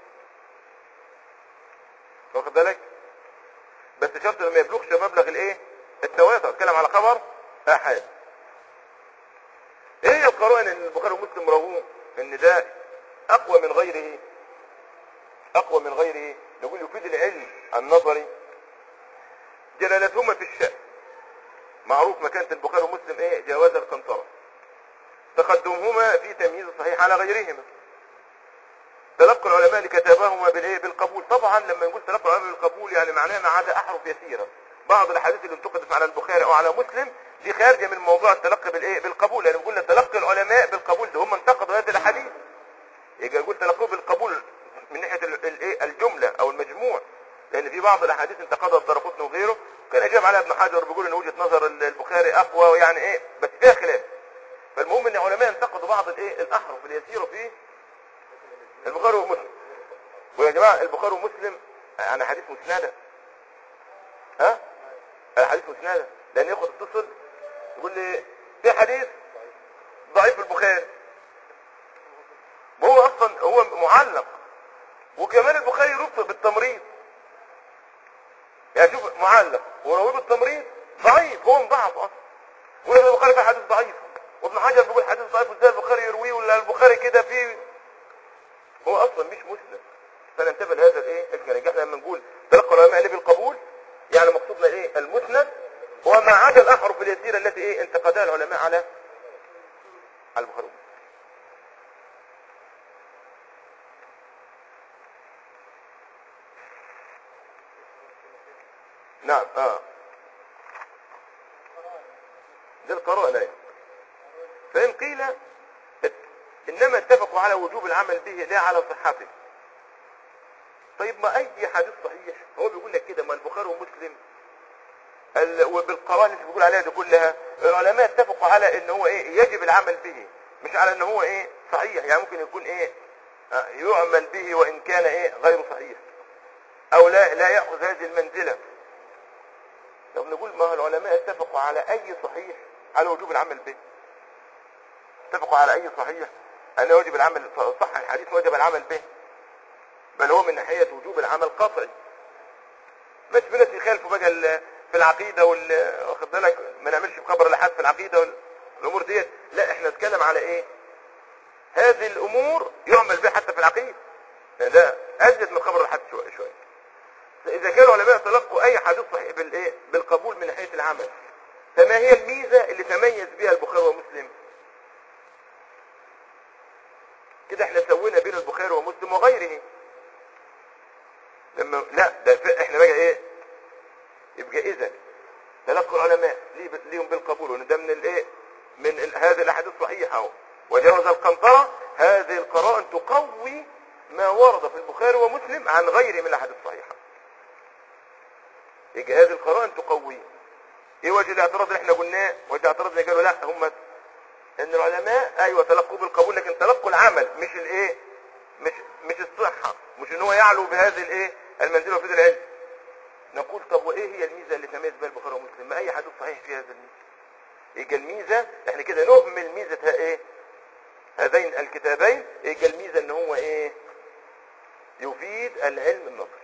واخد بالك بس شرط ما يبلغش مبلغ الايه التواتر اتكلم على خبر احاد ايه هي القرآن ان البخاري ومسلم رووه ان ده اقوى من غيره اقوى من غيره نقول يفيد العلم النظري جلالتهما في الشأن معروف مكانة البخاري ومسلم ايه جواز القنطرة تقدمهما في تمييز الصحيح على غيرهما تلقى العلماء لكتابهما بالايه بالقبول طبعا لما نقول تلقى العلماء بالقبول يعني معناه ما عدا احرف يسيره بعض الاحاديث اللي انتقدت على البخاري او على مسلم دي خارجه من موضوع التلقي بالايه بالقبول يعني بنقول تلقي العلماء بالقبول ده هم انتقدوا هذه الاحاديث يجي يقول تلقوه بالقبول من ناحيه الايه الجمله او المجموع لان في بعض الاحاديث انتقدها الدرقطني وغيره كان اجاب عليها ابن حجر بيقول ان وجهه نظر البخاري اقوى ويعني ايه بس فيها خلاف فالمهم ان علماء انتقدوا بعض الايه الاحرف اليسيره في البخاري ومسلم ويا جماعه البخاري ومسلم انا حديث مسنده ها حديث مسنده لان ياخد اتصل يقول لي في حديث ضعيف في البخاري وهو اصلا هو معلق وكمان البخاري ربط بالتمريض يعني شوف معلق ورويه بالتمريض ضعيف هو مضاعف اصلا ويقول البخاري في حديث ضعيف وابن حجر بيقول حديث ضعيف ازاي البخاري يرويه ولا البخاري كده فيه هو اصلا مش مسلم فننتبه لهذا الايه الجانب احنا لما نقول تلقى العلماء اللي بالقبول يعني مقصودنا ايه المسند وما عدا الاحرف اليسيره التي ايه انتقدها العلماء على على البخاري نعم اه دي القراءة لا فإن قيل إنما اتفقوا على وجوب العمل به لا على صحته طيب ما أي حديث صحيح هو بيقول لك كده ما البخاري ومسلم ال... وبالقرآن اللي بيقول عليها دي كلها العلماء اتفقوا على ان هو ايه يجب العمل به مش على ان هو ايه صحيح يعني ممكن يكون ايه آه، يعمل به وان كان ايه غير صحيح او لا لا يأخذ هذه المنزلة طب نقول ما هو العلماء اتفقوا على اي صحيح على وجوب العمل به اتفقوا على اي صحيح ان يجب العمل صح الحديث وجب العمل به بل هو من ناحية وجوب العمل قطعي مش في ناس يخالفوا بقى ال- في العقيده وال واخد بالك ما نعملش بخبر الاحاد في العقيده وال- الامور ديت لا احنا نتكلم على ايه هذه الامور يعمل بها حتى في العقيده يعني ده ازيد من خبر الاحاد شويه شويه اذا كانوا العلماء تلقوا اي حديث صحيح بالايه بالقبول من ناحيه العمل فما هي الميزه اللي تميز بها البخاري ومسلم كده احنا سوينا بين البخاري ومسلم وغيره لما لا ده ف- احنا بقى ايه يبقى اذا تلقى العلماء ليه- ليهم بالقبول وان ده من الايه من ال- هذه الاحاديث الصحيحه وجوز القنطره هذه القرائن تقوي ما ورد في البخاري ومسلم عن غيره من الاحاديث الصحيحه يبقى هذه القرائن تقوي ايه وجه الاعتراض اللي احنا قلناه وجه الاعتراض اللي قالوا لا هم ان العلماء ايوه تلقوا بالقبول لكن تلقوا العمل مش الايه مش مش الصحه مش ان هو يعلو بهذه الايه المنزله وفي العلم نقول طب وايه هي الميزه اللي تميز بها البخاري ومسلم ما اي حديث صحيح في هذا الميزه يبقى الميزه احنا كده نهمل ميزه ها ايه هذين الكتابين يبقى الميزه ان هو ايه يفيد العلم النظري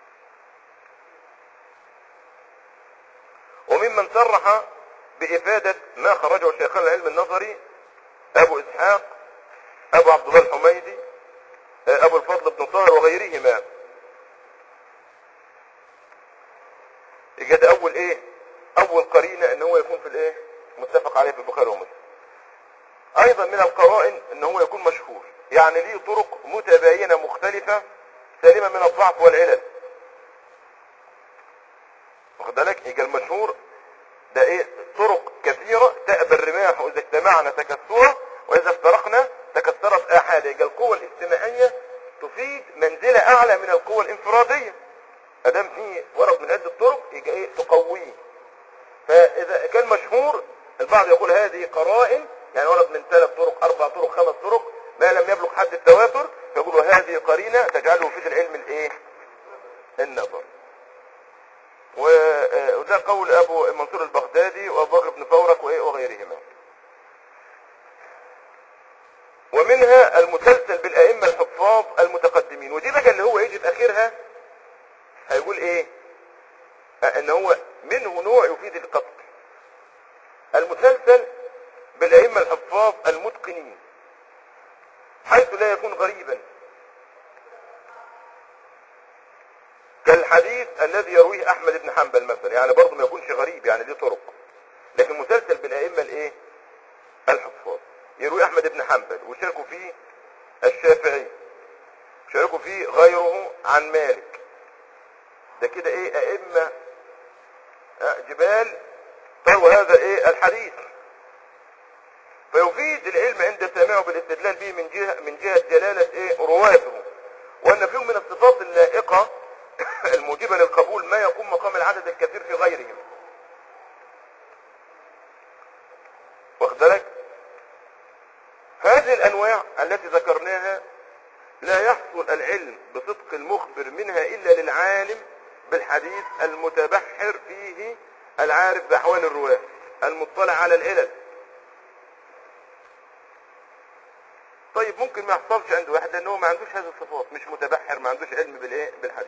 وممن صرح بإفادة ما خرجه شيخان العلم النظري أبو إسحاق أبو عبد الله الحميدي أبو الفضل بن طاهر وغيرهما يجد أول إيه أول قرينة إن هو يكون في الإيه متفق عليه في البخاري ومسلم أيضا من القرائن إن هو يكون مشهور يعني ليه طرق متباينة مختلفة سليمة من الضعف والعلل واخد بالك يبقى المشهور ده ايه طرق كثيرة تأبى الرماح اذا اجتمعنا تكسرا واذا افترقنا تكسرت احادا يبقى القوة الاجتماعية تفيد منزلة اعلى من القوة الانفرادية ادام في ورد من عدة طرق يبقى ايه تقويه فاذا كان مشهور البعض يقول هذه قرائن يعني ورد من ثلاث طرق اربع طرق خمس طرق ما لم يبلغ حد التواتر فيقولوا هذه قرينة تجعله في العلم الايه النظر و- وده قول ابو منصور البغدادي وابو بكر بن فورك وإيه وغيرهما ومنها المسلسل بالائمه الحفاظ المتقدمين ودي بقى اللي هو يجي في اخرها هيقول ايه آه، ان هو منه نوع يفيد القطع المسلسل بالائمه الحفاظ المتقنين حيث لا يكون غريبا كالحديث الذي يرويه احمد بن حنبل مثلا يعني برضه ما يكونش غريب يعني ليه طرق لكن مسلسل بالائمه الايه الحفاظ يروي احمد بن حنبل وشاركوا فيه الشافعي شاركوا فيه غيره عن مالك ده كده ايه ائمه آه، جبال تروى هذا ايه الحديث فيفيد العلم عند سامعه بالاستدلال به من جهه من جهه جلاله ايه رواته وان فيهم من الصفات اللائقه الموجبه للقبول ما يقوم مقام العدد الكثير في غيرهم واخد بالك هذه الانواع التي ذكرناها لا يحصل العلم بصدق المخبر منها الا للعالم بالحديث المتبحر فيه العارف باحوال الرواه المطلع على العلل طيب ممكن ما يحصلش عند واحد لانه ما عندوش هذه الصفات مش متبحر ما عندوش علم بالايه بالحديث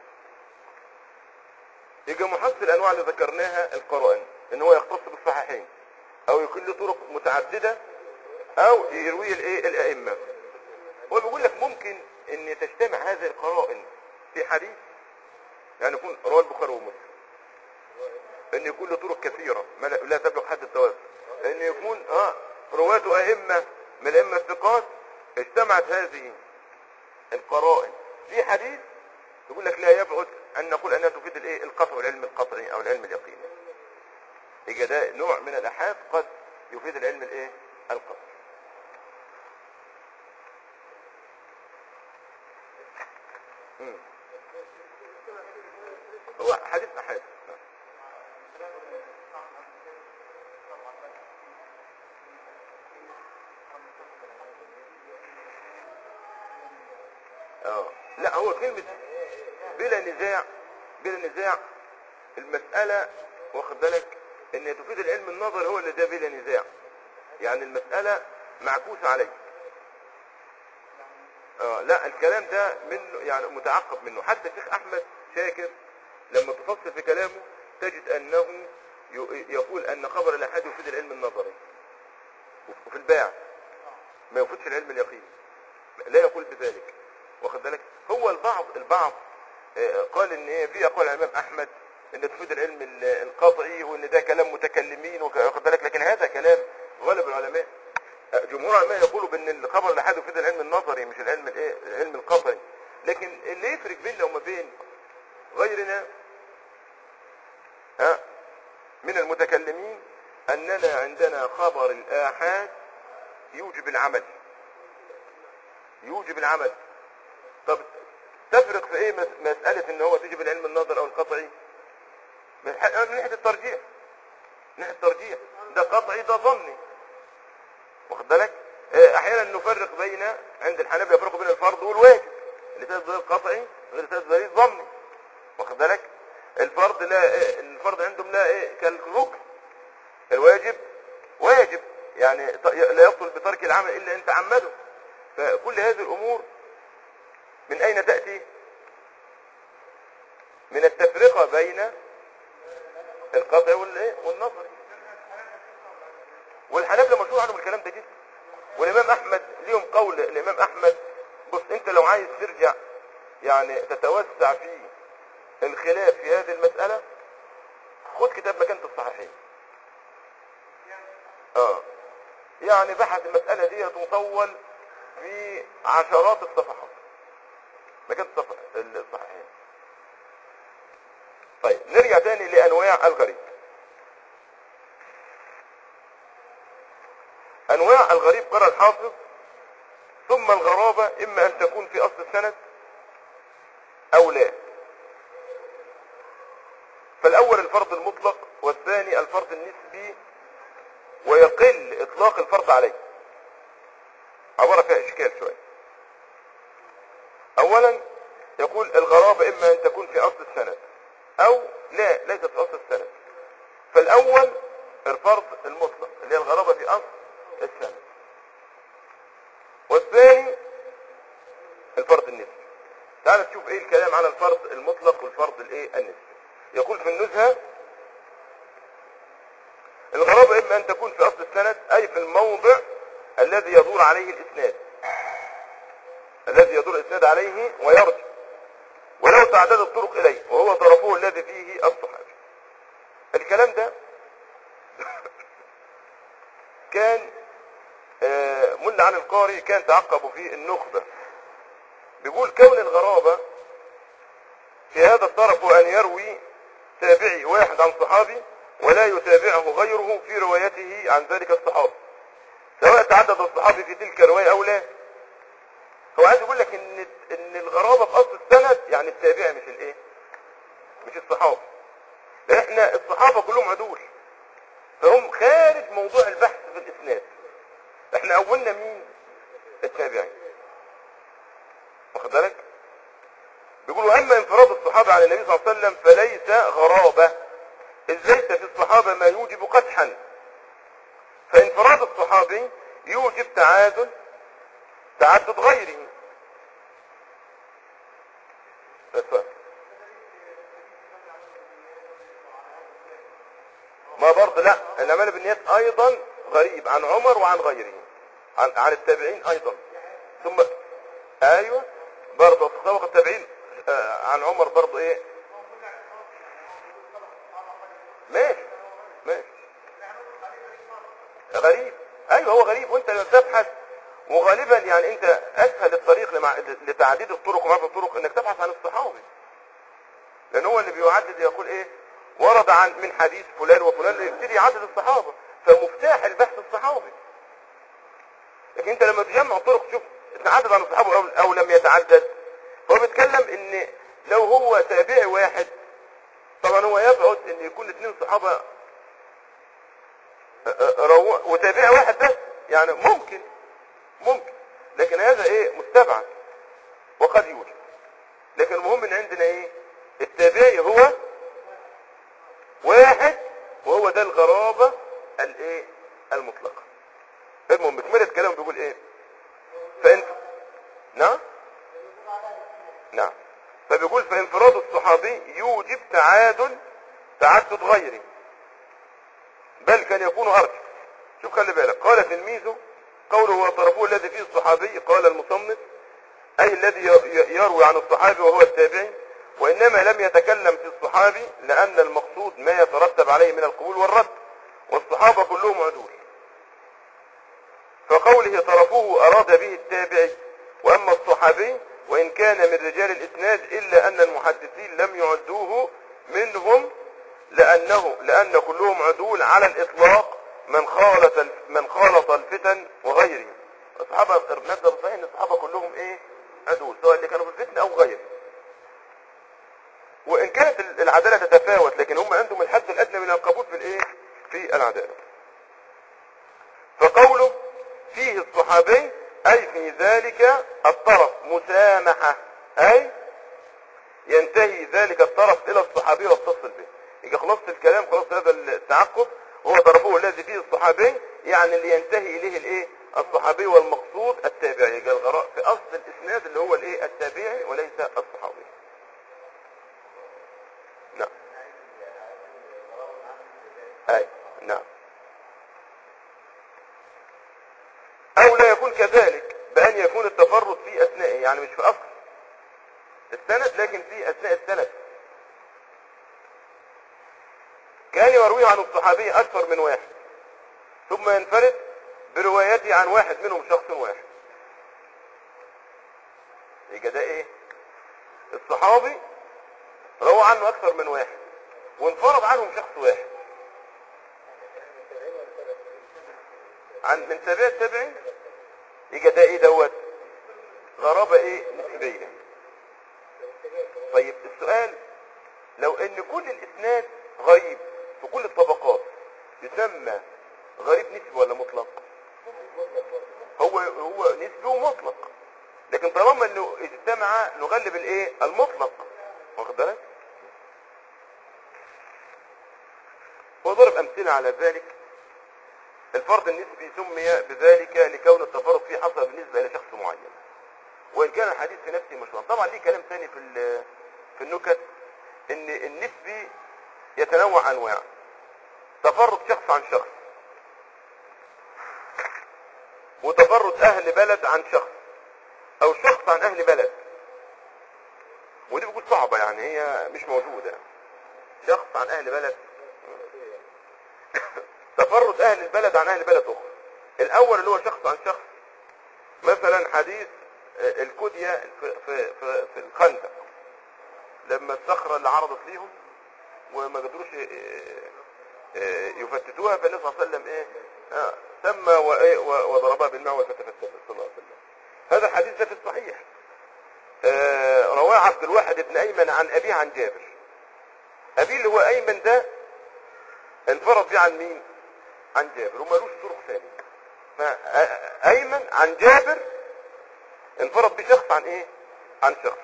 يجي محصل الانواع اللي ذكرناها القرآن ان هو يختص بالصحيحين او يكون له طرق متعددة او يروي الايه الائمة هو بيقول لك ممكن ان تجتمع هذه القرائن في حديث يعني يكون رواه البخاري ومسلم ان يكون له طرق كثيرة ما لا لا تبلغ حد التواتر ان يكون اه رواته ائمة من الائمة الثقات اجتمعت هذه القرائن في حديث يقول لك لا يبعد ان نقول انها تفيد الايه القطع والعلم القطعي او العلم اليقيني يبقى ده نوع من الاحاد قد يفيد العلم الايه القطعي مم. هو حديث احاد نعم. اه لا هو كلمة بلا نزاع بلا نزاع المسألة واخد بالك ان تفيد العلم النظري هو اللي ده بلا نزاع يعني المسألة معكوسة عليه اه لا الكلام ده منه يعني متعقب منه حتى الشيخ احمد شاكر لما تفصل في كلامه تجد انه ي- يقول ان خبر الاحاد يفيد العلم النظري وفي الباع ما يفيدش العلم اليقيني لا يقول بذلك واخد بالك هو البعض البعض آه، قال ان ايه في اقوال الامام احمد ان تفيد العلم ال- القطعي وان ده كلام متكلمين وك- واخد بالك لكن هذا كلام غالب العلماء آه، جمهور العلماء يقولوا بان الخبر الاحاد يفيد العلم النظري مش العلم الايه العلم القطعي لكن اللي يفرق بيننا وما بين غيرنا ها من المتكلمين اننا عندنا خبر الاحاد يوجب العمل يوجب العمل طب تفرق في ايه مس- مسألة ان هو تجب العلم النظر او القطعي من ح- من ناحية الترجيح من ناحية الترجيح ده قطعي ده ظني واخد بالك آه، احيانا نفرق بين عند الحنابلة يفرقوا بين الفرض والواجب اللي تاز دليل قطعي غير تاز دليل ظني واخد بالك الفرض لا إيه الفرض عندهم لا ايه كالركن الواجب واجب يعني ط- لا يبطل بترك العمل الا ان تعمده فكل هذه الامور من اين تاتي من التفرقه بين القطع والايه والنظر والحنابلة مشهور عنهم الكلام ده جدا والامام احمد ليهم قول الامام احمد بص انت لو عايز ترجع يعني تتوسع في الخلاف في هذه المسألة خد كتاب مكانة الصحيحين اه يعني بحث المسألة دي مطول في عشرات الصفحات مكانة الصف- الصحيحين طيب نرجع تاني لأنواع الغريب أنواع الغريب قرأ الحافظ ثم الغرابة إما أن تكون في أصل السند أو لا فالأول الفرض المطلق والثاني الفرض النسبي ويقل إطلاق الفرض عليه عبارة فيها إشكال شوية أولا يقول الغرابة إما أن تكون في أصل السند أو لا ليست في أصل السند فالأول الفرض المطلق اللي هي الغرابة في أصل السند والثاني الفرض النسبي تعال تشوف ايه الكلام على الفرض المطلق والفرض الايه النسبي يقول في النزهة الغرابة اما ان تكون في اصل السند اي في الموضع الذي يدور عليه الاسناد الذي يدور الاسناد عليه ويرجع ولو تعدد الطرق اليه وهو طرفه الذي فيه الصحابي الكلام ده كان آه، ملا عن القاري كان تعقب في النخبة بيقول كون الغرابة في هذا الطرف هو أن يروي تابعي واحد عن صحابي ولا يتابعه غيره في روايته عن ذلك الصحابي سواء تعدد الصحابي في تلك الرواية أو لا هو عايز يقول لك إن إن الغرابة في أصل السند يعني التابعي مش الإيه؟ مش الصحابي لأن إحنا الصحابة كلهم عدول فهم خارج موضوع البحث في الإسناد احنا اولنا مين التابعين واخد بالك بيقولوا اما انفراد الصحابة عن النبي صلى الله عليه وسلم فليس غرابة اذ ليس في الصحابة ما يوجب قدحا فانفراد الصحابي يوجب تعادل تعدد غيره اتفضل. ما برضه لا الاعمال بالنيات ايضا غريب عن عمر وعن غيره عن عن التابعين ايضا ثم ايوه برضه سبق التابعين آه، عن عمر برضه ايه ماشي ماشي غريب ايوه هو غريب وانت لما تبحث وغالبا يعني انت اسهل الطريق لمع... لتعديد الطرق ومعرفه الطرق انك تبحث عن الصحابي لان هو اللي بيعدد يقول ايه ورد عن من حديث فلان وفلان يبتدي يعدد الصحابه فمفتاح البحث الصحابي لكن انت لما تجمع طرق تشوف اتعدد عن الصحابه او, أو لم يتعدد هو بيتكلم ان لو هو تابعي واحد طبعا هو يبعد ان يكون اثنين صحابه اه، اه، رو... وتابعي واحد بس يعني ممكن ممكن لكن هذا ايه مستبعد وقد يوجد لكن المهم ان عندنا ايه التابعي هو واحد وهو ده الغرابة الايه المطلقة المهم بكملة كلام بيقول ايه فإن نعم نعم فبيقول فانفراد الصحابي يوجب تعدد تعادل تعدد غيري بل كان يكون أرجح شوف خلي بالك قال تلميذه قوله وطرفه الذي فيه الصحابي قال المصنف أي الذي ي- يروي عن الصحابي وهو التابعي وإنما لم يتكلم في الصحابي لأن المقصود ما يترتب عليه من القبول والرد والصحابة كلهم عدول فقوله طرفه أراد به التابعي وأما الصحابي وإن كان من رجال الإسناد إلا أن المحدثين لم يعدوه منهم لأنه لأن كلهم عدول على الإطلاق من خالط من خالط الفتن وغيره الصحابة نقدر صحيح أن الصحابة كلهم إيه عدول سواء اللي كانوا في الفتنة أو غيره وإن كانت العدالة تتفاوت لكن هم عندهم الحد الأدنى من القبول في الإيه في العدالة فقوله فيه الصحابي أي في ذلك الطرف مسامحة أي ينتهي ذلك الطرف إلى الصحابي واتصل به يبقى خلاصة الكلام خلاصة هذا التعقب هو طرفه الذي فيه الصحابي يعني اللي ينتهي إليه الإيه الصحابي والمقصود التابعي يبقى الغراء في أصل الإسناد اللي هو الإيه التابعي وليس الصحابي نعم أي نعم أو لا يكون كذلك بأن يكون التفرد في أثنائه يعني مش في أصل السند لكن في أثناء السند كان يرويه عن الصحابي أكثر من واحد ثم ينفرد بروايته عن واحد منهم شخص واحد يبقى ده ايه الصحابي روى عنه أكثر من واحد وانفرد عنهم شخص واحد عن من تابع التابعين يبقى ده ايه دوت غرابة ايه نسبية طيب السؤال لو ان كل الاسناد غريب في كل الطبقات يسمى غريب نسبي ولا مطلق هو هو نسبي ومطلق لكن طالما انه اجتمع نغلب الايه المطلق واخد بالك وضرب امثله على ذلك الفرد النسبي سمي بذلك لكون التفرد فيه حصل بالنسبه الى شخص معين وان كان الحديث في نفسه مشروع طبعا ليه كلام ثاني في ال- في النكت ان النسبي يتنوع انواع تفرد شخص عن شخص وتفرد اهل بلد عن شخص او شخص عن اهل بلد ودي بتكون صعبة يعني هي مش موجودة شخص عن اهل بلد تفرد اهل البلد عن اهل بلد اخرى الاول اللي هو شخص عن شخص مثلا حديث آه، الكدية في, في, في, في الخندق لما الصخرة اللي عرضت ليهم وما قدروش آه، آه، يفتتوها فالنبي صلى الله عليه وسلم ايه آه، سمى وإيه و- وضربها بالمعول فتفتت صلى الله عليه وسلم هذا الحديث ده في الصحيح آه، رواه عبد الواحد بن ايمن عن ابيه عن جابر ابيه اللي هو ايمن ده انفرد بيه عن مين عن جابر ومالوش طرق ثانيه فايمن عن جابر انفرد بشخص عن ايه عن شخص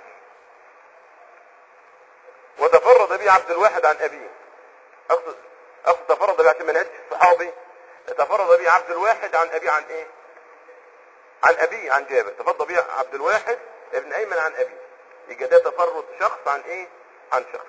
وتفرد به عبد الواحد عن ابيه اقصد اقصد تفرد به عشان ما نعدش الصحابي تفرد به عبد الواحد عن ابيه عن ايه عن ابيه عن جابر تفرد به عبد الواحد ابن ايمن عن ابيه يبقى ده تفرد شخص عن ايه عن شخص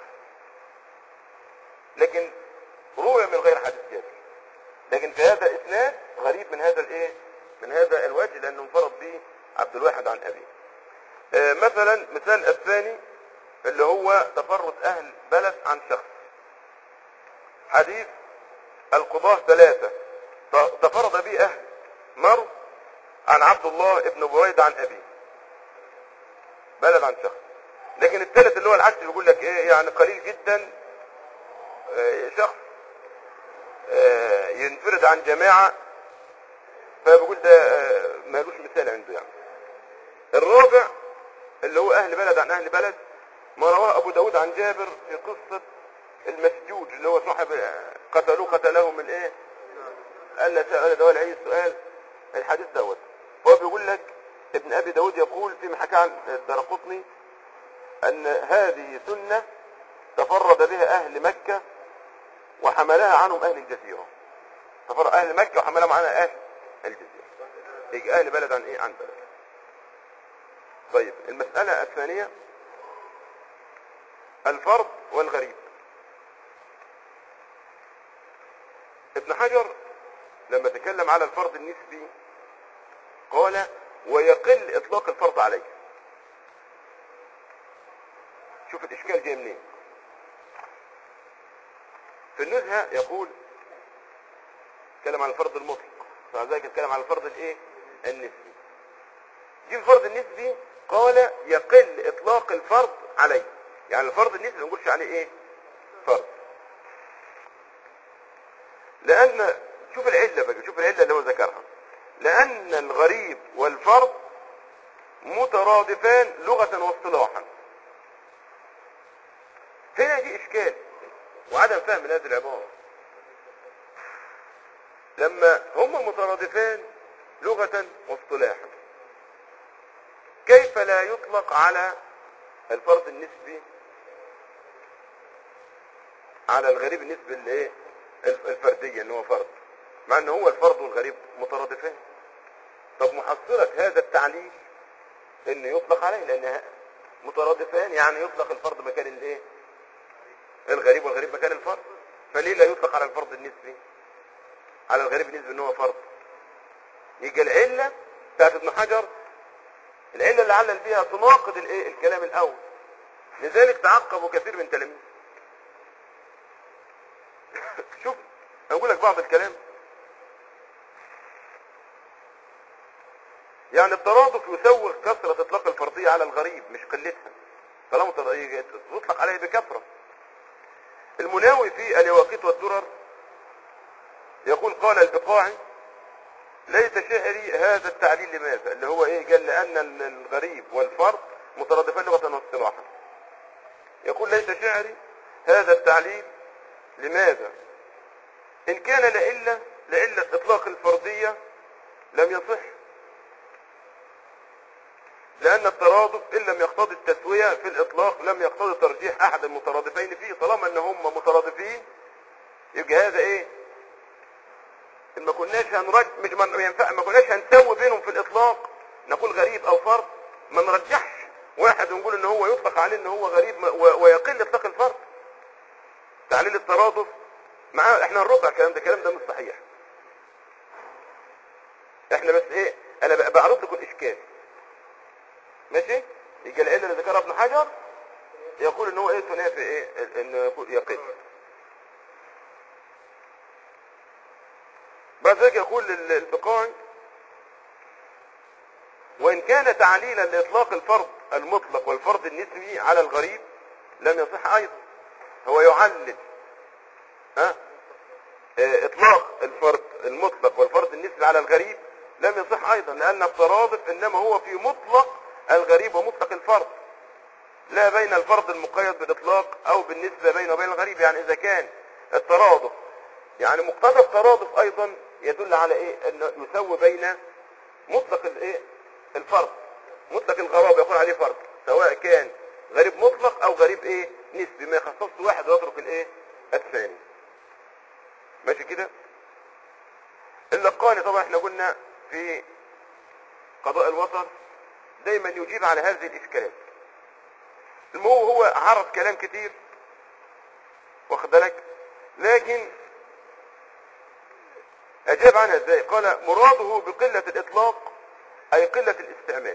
لكن روي من غير حديث جابر لكن في هذا اسناد غريب من هذا الايه من هذا الوجه لانه انفرد به عبد الواحد عن ابيه آه، مثلا مثال الثاني اللي هو تفرد اهل بلد عن شخص حديث القضاة ثلاثة ت- تفرد به اهل مرو عن عبد الله ابن بريد عن ابيه بلد عن شخص لكن الثالث اللي هو العكس بيقول لك ايه يعني قليل جدا آه، شخص آه، ينفرد عن جماعة فبيقول ده آه، مالوش مثال عنده يعني الرابع اللي هو اهل بلد عن اهل بلد ما رواه ابو داود عن جابر في قصة المسجوج اللي هو صاحب آه، قتلوه قتلهم الايه قال له سأل ده العيد السؤال الحديث دوت هو بيقول لك ابن ابي داود يقول فيما حكى عن الدرقطني ان هذه سنة تفرد بها اهل مكة وحملها عنهم اهل الجزيرة تفرد اهل مكة وحملها عنها اهل الجزيرة يجي اهل بلد عن ايه عن بلد طيب المسألة الثانية الفرد والغريب ابن حجر لما تكلم على الفرض النسبي قال ويقل اطلاق الفرض عليه شوف الاشكال جاي منين في النزهة يقول اتكلم عن الفرض المطلق فذلك اتكلم عن الفرض الايه النسبي جه الفرض النسبي قال يقل اطلاق الفرض عليه يعني الفرض النسبي ما نقولش عليه ايه فرض لان شوف العلة بقى شوف العلة اللي هو ذكرها لان الغريب والفرض مترادفان لغة واصطلاحا هنا دي اشكال وعدم فهم هذه العبارة لما هما مترادفان لغة واصطلاحا كيف لا يطلق على الفرد النسبي على الغريب النسبي اللي ايه الف- الفردية اللي هو فرد مع ان هو الفرد والغريب مترادفان طب محصلة هذا التعليل انه يطلق عليه لان مترادفان يعني يطلق الفرد مكان الايه الغريب والغريب مكان الفرد فليه لا يطلق على الفرد النسبي على الغريب النسبي ان هو فرد يجي العلة بتاعت ابن حجر العلة اللي علل بيها تناقض الايه الكلام الاول لذلك تعقبوا كثير من تلاميذ شوف اقول لك بعض الكلام يعني الترادف يسوغ كثرة اطلاق الفرضية على الغريب مش قلتها طالما تر- تطلق عليه بكثرة المناوي في اليواقيت والدرر يقول قال البقاعي ليس شعري هذا التعليل لماذا اللي هو ايه قال لان ال- الغريب والفرد مترادفان لغة واصطلاحا يقول ليس شعري هذا التعليل لماذا ان كان لإلا لإلة اطلاق الفردية لم يصح لأن الترادف إن لم يقتضي التسوية في الإطلاق لم يقتضي ترجيح أحد المترادفين فيه طالما أن هم مترادفين يبقى هذا إيه؟ إن ما كناش هنرج مش ما ينفع ما كناش هنسوي بينهم في الإطلاق نقول غريب أو فرد ما نرجحش واحد ونقول إن هو يطلق عليه إن هو غريب ما- و- ويقل إطلاق الفرد تعليل الترادف مع احنا هنرد على الكلام ده الكلام ده مش صحيح احنا بس ايه انا ب- بعرض لكم الاشكال ماشي يجي العله اللي ذكرها ابن حجر يقول ان هو ايه تنافي ايه ال- ان يكون- يقل بعد ذلك يقول ال- البقاعي وان كان تعليلا لاطلاق الفرد المطلق والفرد النسبي على الغريب لم يصح ايضا هو يعلل ها اه، اطلاق الفرد المطلق والفرد النسبي على الغريب لم يصح ايضا لان الترادف انما هو في مطلق الغريب ومطلق الفرد لا بين الفرد المقيد بالاطلاق او بالنسبه بينه وبين الغريب يعني اذا كان الترادف يعني مقتضى الترادف ايضا يدل على ايه انه يسوي بين مطلق الايه الفرد مطلق الغرابه يقول عليه فرد سواء كان غريب مطلق او غريب ايه نسبي ما يخصص واحد ويترك الايه الثاني ماشي كده اللقاني طبعا احنا قلنا في قضاء الوطن دايما يجيب على هذه الاشكالات المهم هو عرض كلام كتير واخد بالك لكن اجاب عنها ازاي قال مراده بقلة الاطلاق اي قلة الاستعمال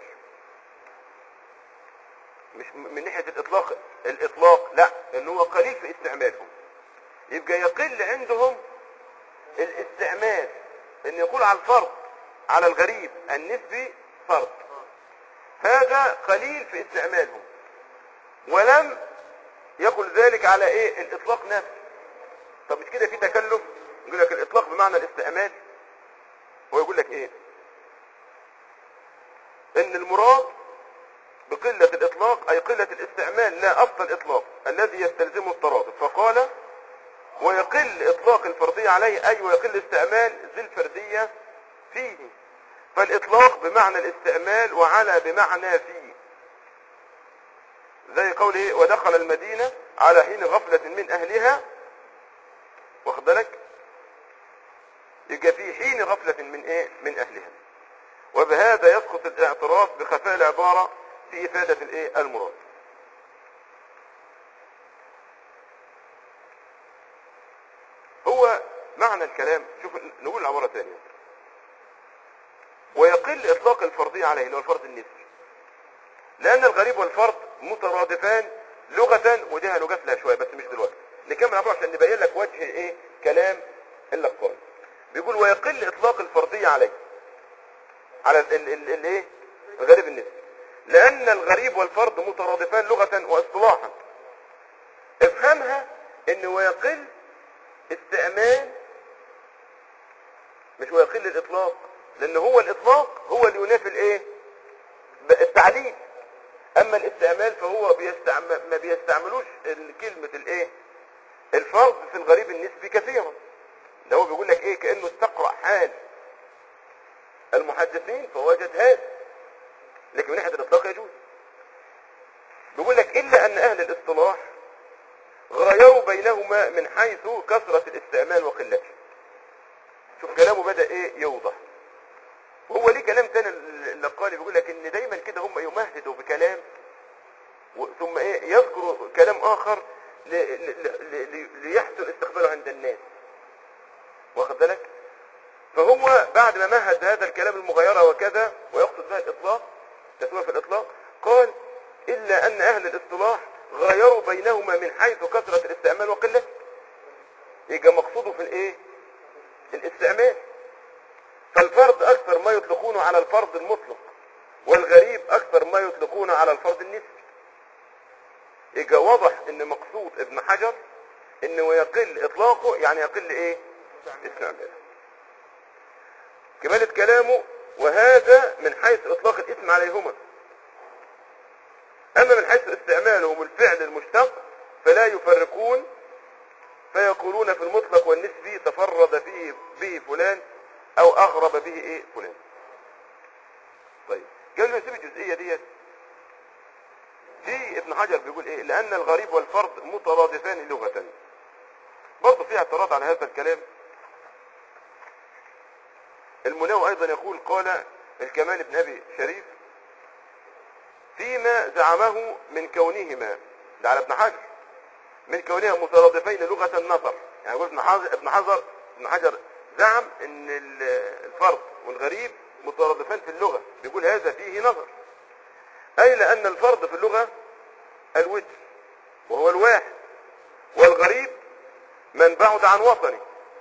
مش من ناحية الاطلاق الاطلاق لا ان هو قليل في استعمالهم يبقى يقل عندهم الاستعمال ان يقول على الفرد على الغريب النسبي فرد هذا قليل في استعمالهم ولم يقل ذلك على ايه الاطلاق نفسه طب مش كده في تكلف يقول لك الاطلاق بمعنى الاستعمال هو يقول لك ايه ان المراد بقلة الاطلاق اي قلة الاستعمال لا اصل الاطلاق الذي يستلزمه الترادف فقال ويقل اطلاق الفردية عليه اي ويقل استعمال ذي الفردية فيه فالاطلاق بمعنى الاستعمال وعلى بمعنى فيه زي قوله ودخل المدينة على حين غفلة من اهلها واخد بالك يبقى في حين غفلة من ايه من اهلها وبهذا يسقط الاعتراف بخفاء العبارة في افادة الايه المراد هو معنى الكلام شوف نقول العبارة ثانية ويقل إطلاق الفرضية عليه اللي هو الفرض النسبي لأن الغريب والفرض مترادفان لغة ودي هنجاف لها شوية بس مش دلوقتي نكمل عبارة عشان نبين لك وجه ايه كلام اللقان بيقول ويقل إطلاق الفرضية عليه على ال- ال- ال- الايه الغريب النسبي لأن الغريب والفرض مترادفان لغة واصطلاحا افهمها ان ويقل استعمال مش ويقل الاطلاق لان هو الاطلاق هو اللي ينافي الايه ب- التعليل اما الاستعمال فهو بيستعمل ما بيستعملوش ال- كلمة الايه الفرض في الغريب النسبي كثيرا ده هو بيقول لك ايه كأنه استقرأ حال المحدثين فوجد هذا لكن من ناحية الاطلاق يجوز بيقول لك الا ان اهل الاصطلاح غيروا بينهما من حيث كثرة الاستعمال وقلته شوف كلامه بدأ ايه يوضح وهو ليه كلام تاني اللي قال بيقول لك ان دايما كده هم يمهدوا بكلام و- ثم ايه يذكروا كلام اخر ل- ل- ل- ل- ليحسن استقباله عند الناس واخد بالك فهو بعد ما مهد هذا الكلام المغايرة وكذا ويقصد بها الاطلاق تسوية في الاطلاق قال الا ان اهل الاصطلاح غيروا بينهما من حيث كثرة الاستعمال وقلته يبقى مقصوده في الايه الاستعمال فالفرد اكثر ما يطلقونه على الفرد المطلق والغريب اكثر ما يطلقونه على الفرد النسبي يبقى واضح ان مقصود ابن حجر انه يقل اطلاقه يعني يقل ايه استعماله كمالة كلامه وهذا من حيث اطلاق الاسم عليهما اما من حيث استعمالهم الفعل المشتق فلا يفرقون فيقولون في المطلق والنسبي تفرد فيه به فلان او اغرب به ايه فلان طيب قال له سيب الجزئيه ديت في ابن حجر بيقول ايه لان الغريب والفرد مترادفان لغه برضه في اعتراض على هذا الكلام المناوي ايضا يقول قال الكمال بن ابي شريف فيما زعمه من كونهما ده على ابن حجر من كونهما مترادفين لغة النظر يعني يقول ابن حجر ابن حجر ابن حجر زعم ان ال- الفرد والغريب مترادفان في اللغة بيقول هذا فيه نظر اي لان الفرد في اللغة الوتر وهو الواحد والغريب من بعد عن وطنه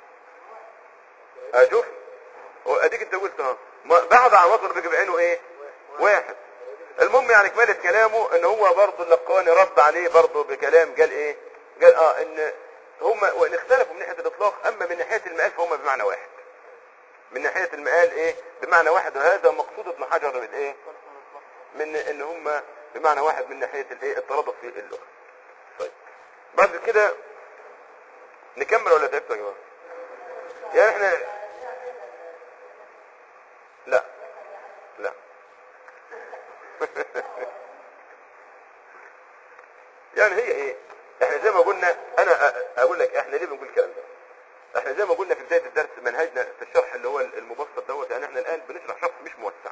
اشوف هو اديك انت قلت اه ما- بعد عن وطنه بيجي بعينه ايه واحد المهم يعني كمالة كلامه ان هو برضه اللقاني رد عليه برضه بكلام قال ايه قال اه ان هم وان اختلفوا من ناحية الاطلاق اما من ناحية المقال فهم بمعنى واحد من ناحية المقال ايه بمعنى واحد وهذا مقصود ابن حجر بالايه من ان هم بمعنى واحد من ناحية الايه الترادف في اللغة طيب بعد كده نكمل ولا تعبتوا يا جماعة يعني احنا لا لا يعني هي ايه احنا زي ما قلنا انا أ- اقول لك احنا ليه بنقول الكلام ده احنا زي ما قلنا في بداية الدرس منهجنا في الشرح اللي هو المبسط دوت يعني احنا الان بنشرح شرح مش موسع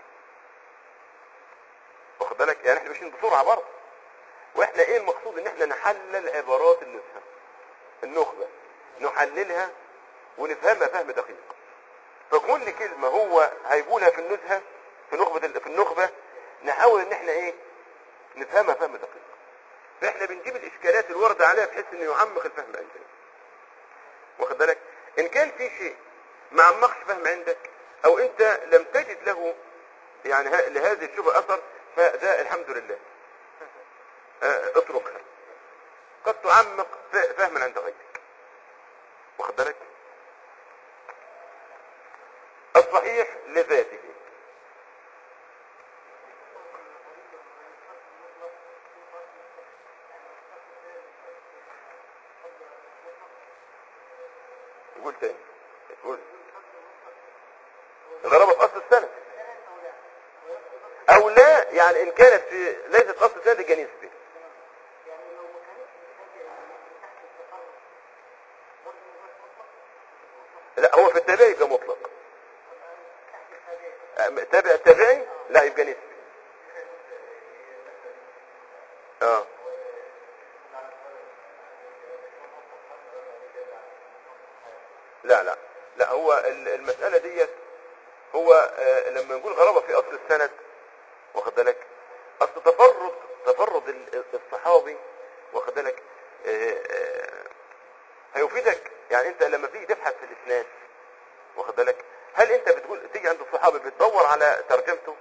واخد بالك يعني احنا ماشيين بسرعة برضه واحنا ايه المقصود ان احنا نحلل عبارات النزهة النخبة نحللها ونفهمها فهم دقيق فكل كلمة هو هيقولها في النزهة في نخبة ال- في النخبة نحاول ان احنا ايه نفهمها فهم دقيق فاحنا بنجيب الاشكالات الواردة عليها بحيث انه يعمق الفهم عندنا واخد بالك ان كان في شيء ما عمقش فهم عندك او انت لم تجد له يعني ه- لهذه الشبهة اثر فده الحمد لله آه، اتركها قد تعمق ف- فهما عند غيرك واخد بالك الصحيح لذاته قول تاني قول غرابة في اصل السنة او لا يعني ان كانت في ليست اصل السنة دي جنيس به لا هو في التابعي يبقى مطلق أم- تابع التابعي لا يبقى نسبي اه لا لا لا هو ال- المسألة ديت هو آه، لما نقول غرابة في أصل السند واخد بالك أصل تفرد تفرد ال- الصحابي واخد بالك آه، آه، هيفيدك يعني أنت لما تيجي تبحث في الإسناد واخد بالك هل أنت بتقول تيجي عند الصحابي بتدور على ترجمته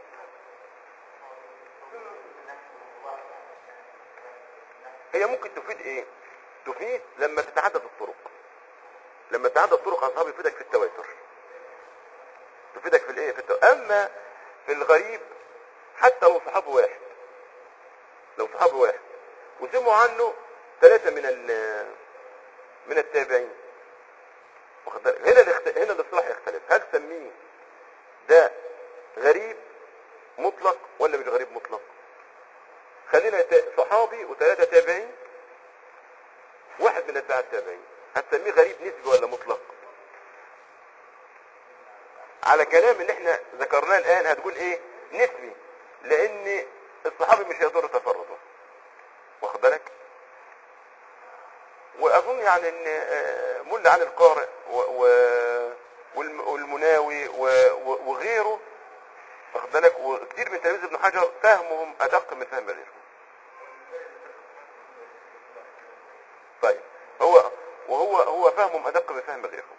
هي ممكن تفيد ايه تفيد لما تتعدد الطرق لما تتعدد الطرق اصحاب يفيدك في التواتر تفيدك في الايه في التواتر. اما في الغريب حتى لو صحابي واحد لو صحابي واحد وسمعوا عنه ثلاثة من ال من التابعين واخد بالك؟ هنا الاخت... هنا الاصطلاح يختلف هل تسميه ده غريب مطلق ولا مش غريب مطلق خلينا تا- صحابي وثلاثة تابعين واحد من اتباع التابعين هتسميه غريب نسبي ولا مطلق على كلام اللي احنا ذكرناه الان هتقول ايه نسبي لان الصحابي مش هيضر تفرده واخد بالك واظن يعني ان آه، مل عن القارئ و- و- والم- والمناوي و- و- وغيره واخد بالك وكثير من تلاميذ ابن حجر فهمهم ادق من فهم غيرهم طيب هو وهو هو فهمهم ادق من فهم غيرهم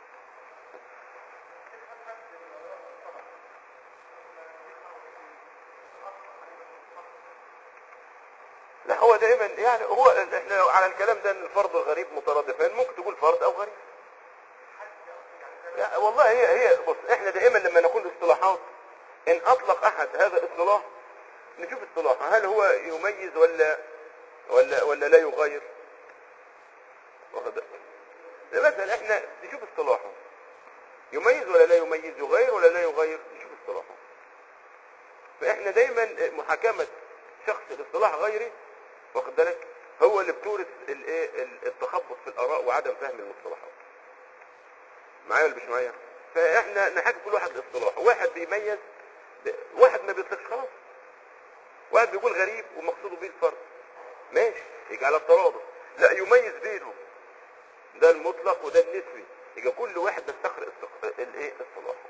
لا هو دائما يعني هو احنا على الكلام ده ان الفرد الغريب مترادفان ممكن تقول فرد او غريب لا والله هي هي بص احنا دائما لما نقول اصطلاحات ان اطلق احد هذا الاصطلاح نشوف اصطلاحه هل هو يميز ولا ولا ولا لا يغير واخد بالك؟ مثلا احنا نشوف اصطلاحه يميز ولا لا يميز يغير ولا لا يغير نشوف اصطلاحه فاحنا دايما محاكمة شخص الاصطلاح غيري واخد بالك هو اللي بتورث الايه ال- التخبط في الاراء وعدم فهم المصطلحات معايا ولا مش معايا فاحنا نحكي كل واحد اصطلاحه واحد بيميز ب- واحد ما بيطلقش خلاص واحد بيقول غريب ومقصوده بيه الفرد ماشي يجي على الترادف لا يميز بينهم ده المطلق وده النسبي يبقى كل واحد بيستقر استق- الايه اصطلاحه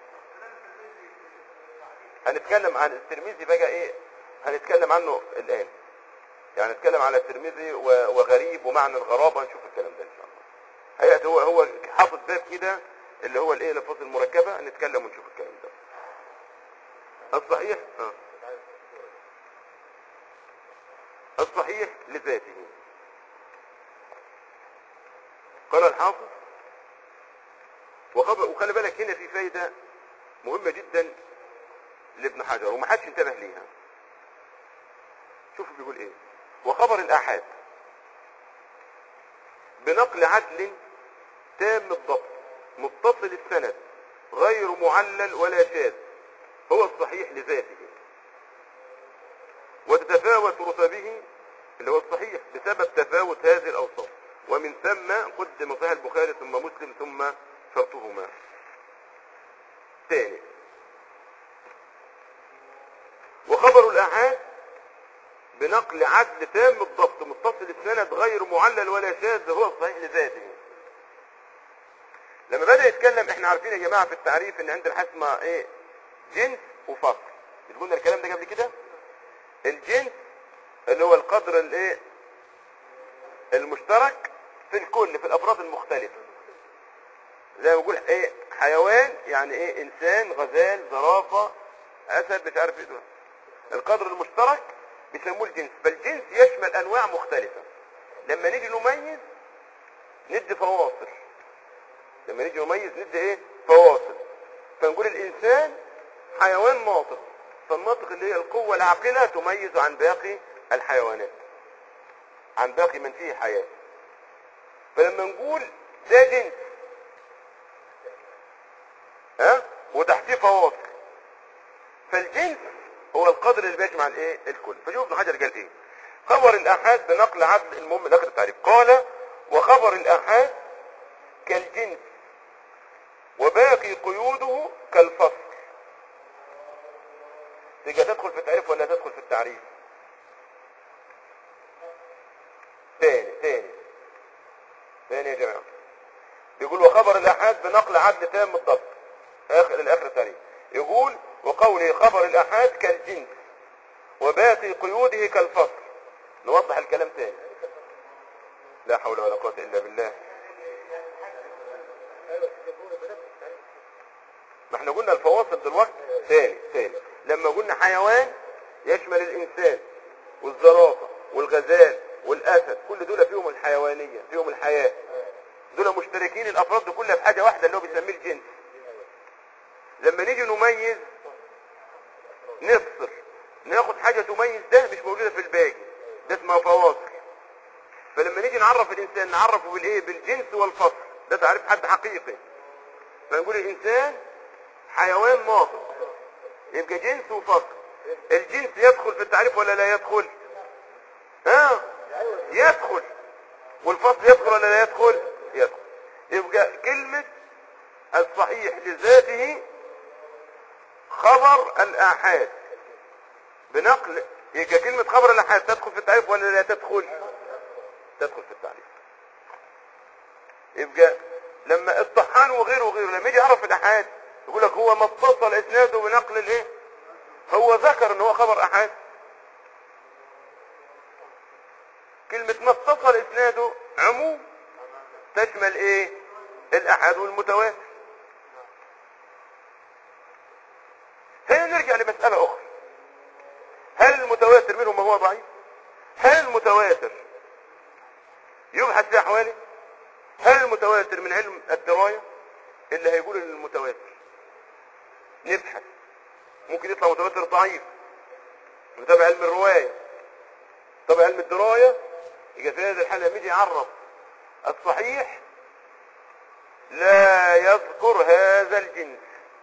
هنتكلم عن الترمذي بقى ايه هنتكلم عنه الان يعني نتكلم على الترمذي و- وغريب ومعنى الغرابه نشوف الكلام ده ان شاء الله هيئة هو هو حافظ باب كده اللي هو الايه الالفاظ المركبه نتكلم ونشوف الكلام ده الصحيح اه الصحيح لذاته قال الحافظ وخبر وخلي بالك هنا في فايدة مهمة جدا لابن حجر وما حدش انتبه ليها شوفوا بيقول ايه وخبر الآحاد بنقل عدل تام الضبط متصل السند غير معلل ولا شاذ هو الصحيح لذاته وتتفاوت رتبه اللي هو الصحيح بسبب تفاوت هذه الأوصاف ومن ثم قدم صحيح البخاري ثم مسلم ثم شرطهما ثاني وخبر الآحاد بنقل عدل تام الضبط متصل السند غير معلل ولا شاذ هو الصحيح لذاته لما بدأ يتكلم احنا عارفين يا جماعة في التعريف ان عندنا حاجة اسمها ايه جنس وفصل مش قلنا الكلام ده قبل كده الجنس اللي هو القدر الايه المشترك في الكل في الافراد المختلفة زي ما بقول ايه حيوان يعني ايه انسان غزال زرافة اسد مش عارف ايه ده. القدر المشترك بيسموه الجنس فالجنس يشمل انواع مختلفة لما نيجي نميز ندي فواصل لما نيجي نميز ندي ايه فواصل فنقول الانسان حيوان ناطق فالناطق اللي هي القوة العاقلة تميز عن باقي الحيوانات عن باقي من فيه حياة فلما نقول ده جنس ها وتحتيه فواصل فالجنس هو القدر اللي بيجمع الايه الكل فشوف ابن حجر قال ايه خبر الاحاد بنقل عدل المهم الاخر التعريف قال وخبر الاحاد كالجنس وباقي قيوده كالفصل تيجي تدخل في التعريف ولا تدخل في التعريف تاني تاني تاني يا جماعة بيقول يقول وخبر الآحاد بنقل عدل تام الضبط آخر الآخر الثاني يقول وقوله خبر الآحاد كالجنس وباقي قيوده كالفصل نوضح الكلام تاني لا حول ولا قوة إلا بالله ما احنا قلنا الفواصل دلوقتي ثاني ثاني لما قلنا حيوان يشمل الإنسان والزرافة والغزال والأسد كل دول فيهم الحيوانية فيهم الحياة دول مشتركين الأفراد دول كلها في حاجة واحدة اللي هو بيسميه الجنس لما نيجي نميز نفصل ناخد حاجة تميز ده مش موجودة في الباقي ده اسمها فواصل فلما نيجي نعرف الإنسان نعرفه بالإيه بالجنس والفصل ده تعريف حد حقيقي فنقول الإنسان حيوان ناطق يبقى جنس وفصل الجنس يدخل في التعريف ولا لا يدخل ها يدخل والفصل يدخل ولا لا يدخل يدخل يبقى كلمة الصحيح لذاته خبر الآحاد بنقل يبقى كلمة خبر الآحاد تدخل في التعريف ولا لا تدخل تدخل في التعريف يبقى لما الطحان وغيره وغيره لما يجي يعرف الآحاد يقول لك هو ما اتصل اسناده بنقل الايه هو ذكر ان هو خبر احاد كلمة ما اتصل اسناده عموم تشمل ايه الاحاد والمتواتر هنا نرجع لمسألة اخرى هل المتواتر منهم ما هو ضعيف هل المتواتر يبحث في احواله هل المتواتر من علم الدراية اللي هيقول المتواتر نبحث ممكن يطلع متواتر ضعيف متابع علم الرواية طبعا علم الدراية يبقى في هذه الحالة لما يجي يعرف الصحيح لا يذكر هذا الجنس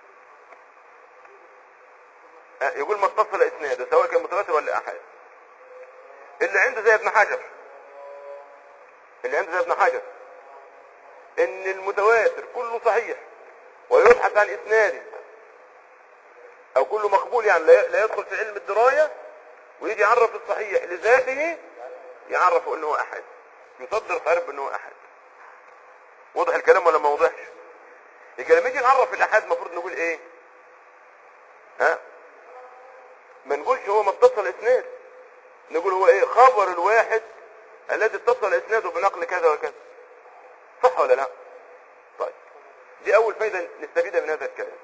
أه، يقول ما اتصل اسناده سواء كان متواتر ولا احاد اللي عنده زي ابن حجر اللي عنده زي ابن حجر ان المتواتر كله صحيح ويبحث عن اسناده او كله مقبول يعني لا لا يدخل في علم الدراية ويجي يعرف الصحيح لذاته يعرف انه هو احد يصدر تعرف انه هو احد واضح الكلام ولا ما وضحش يبقى لما يجي نعرف الاحاد المفروض نقول ايه ها ما نقولش هو ما اتصل اسناد نقول هو ايه خبر الواحد الذي اتصل اسناده بنقل كذا وكذا صح ولا لا طيب دي اول فايدة نستفيدها من هذا الكلام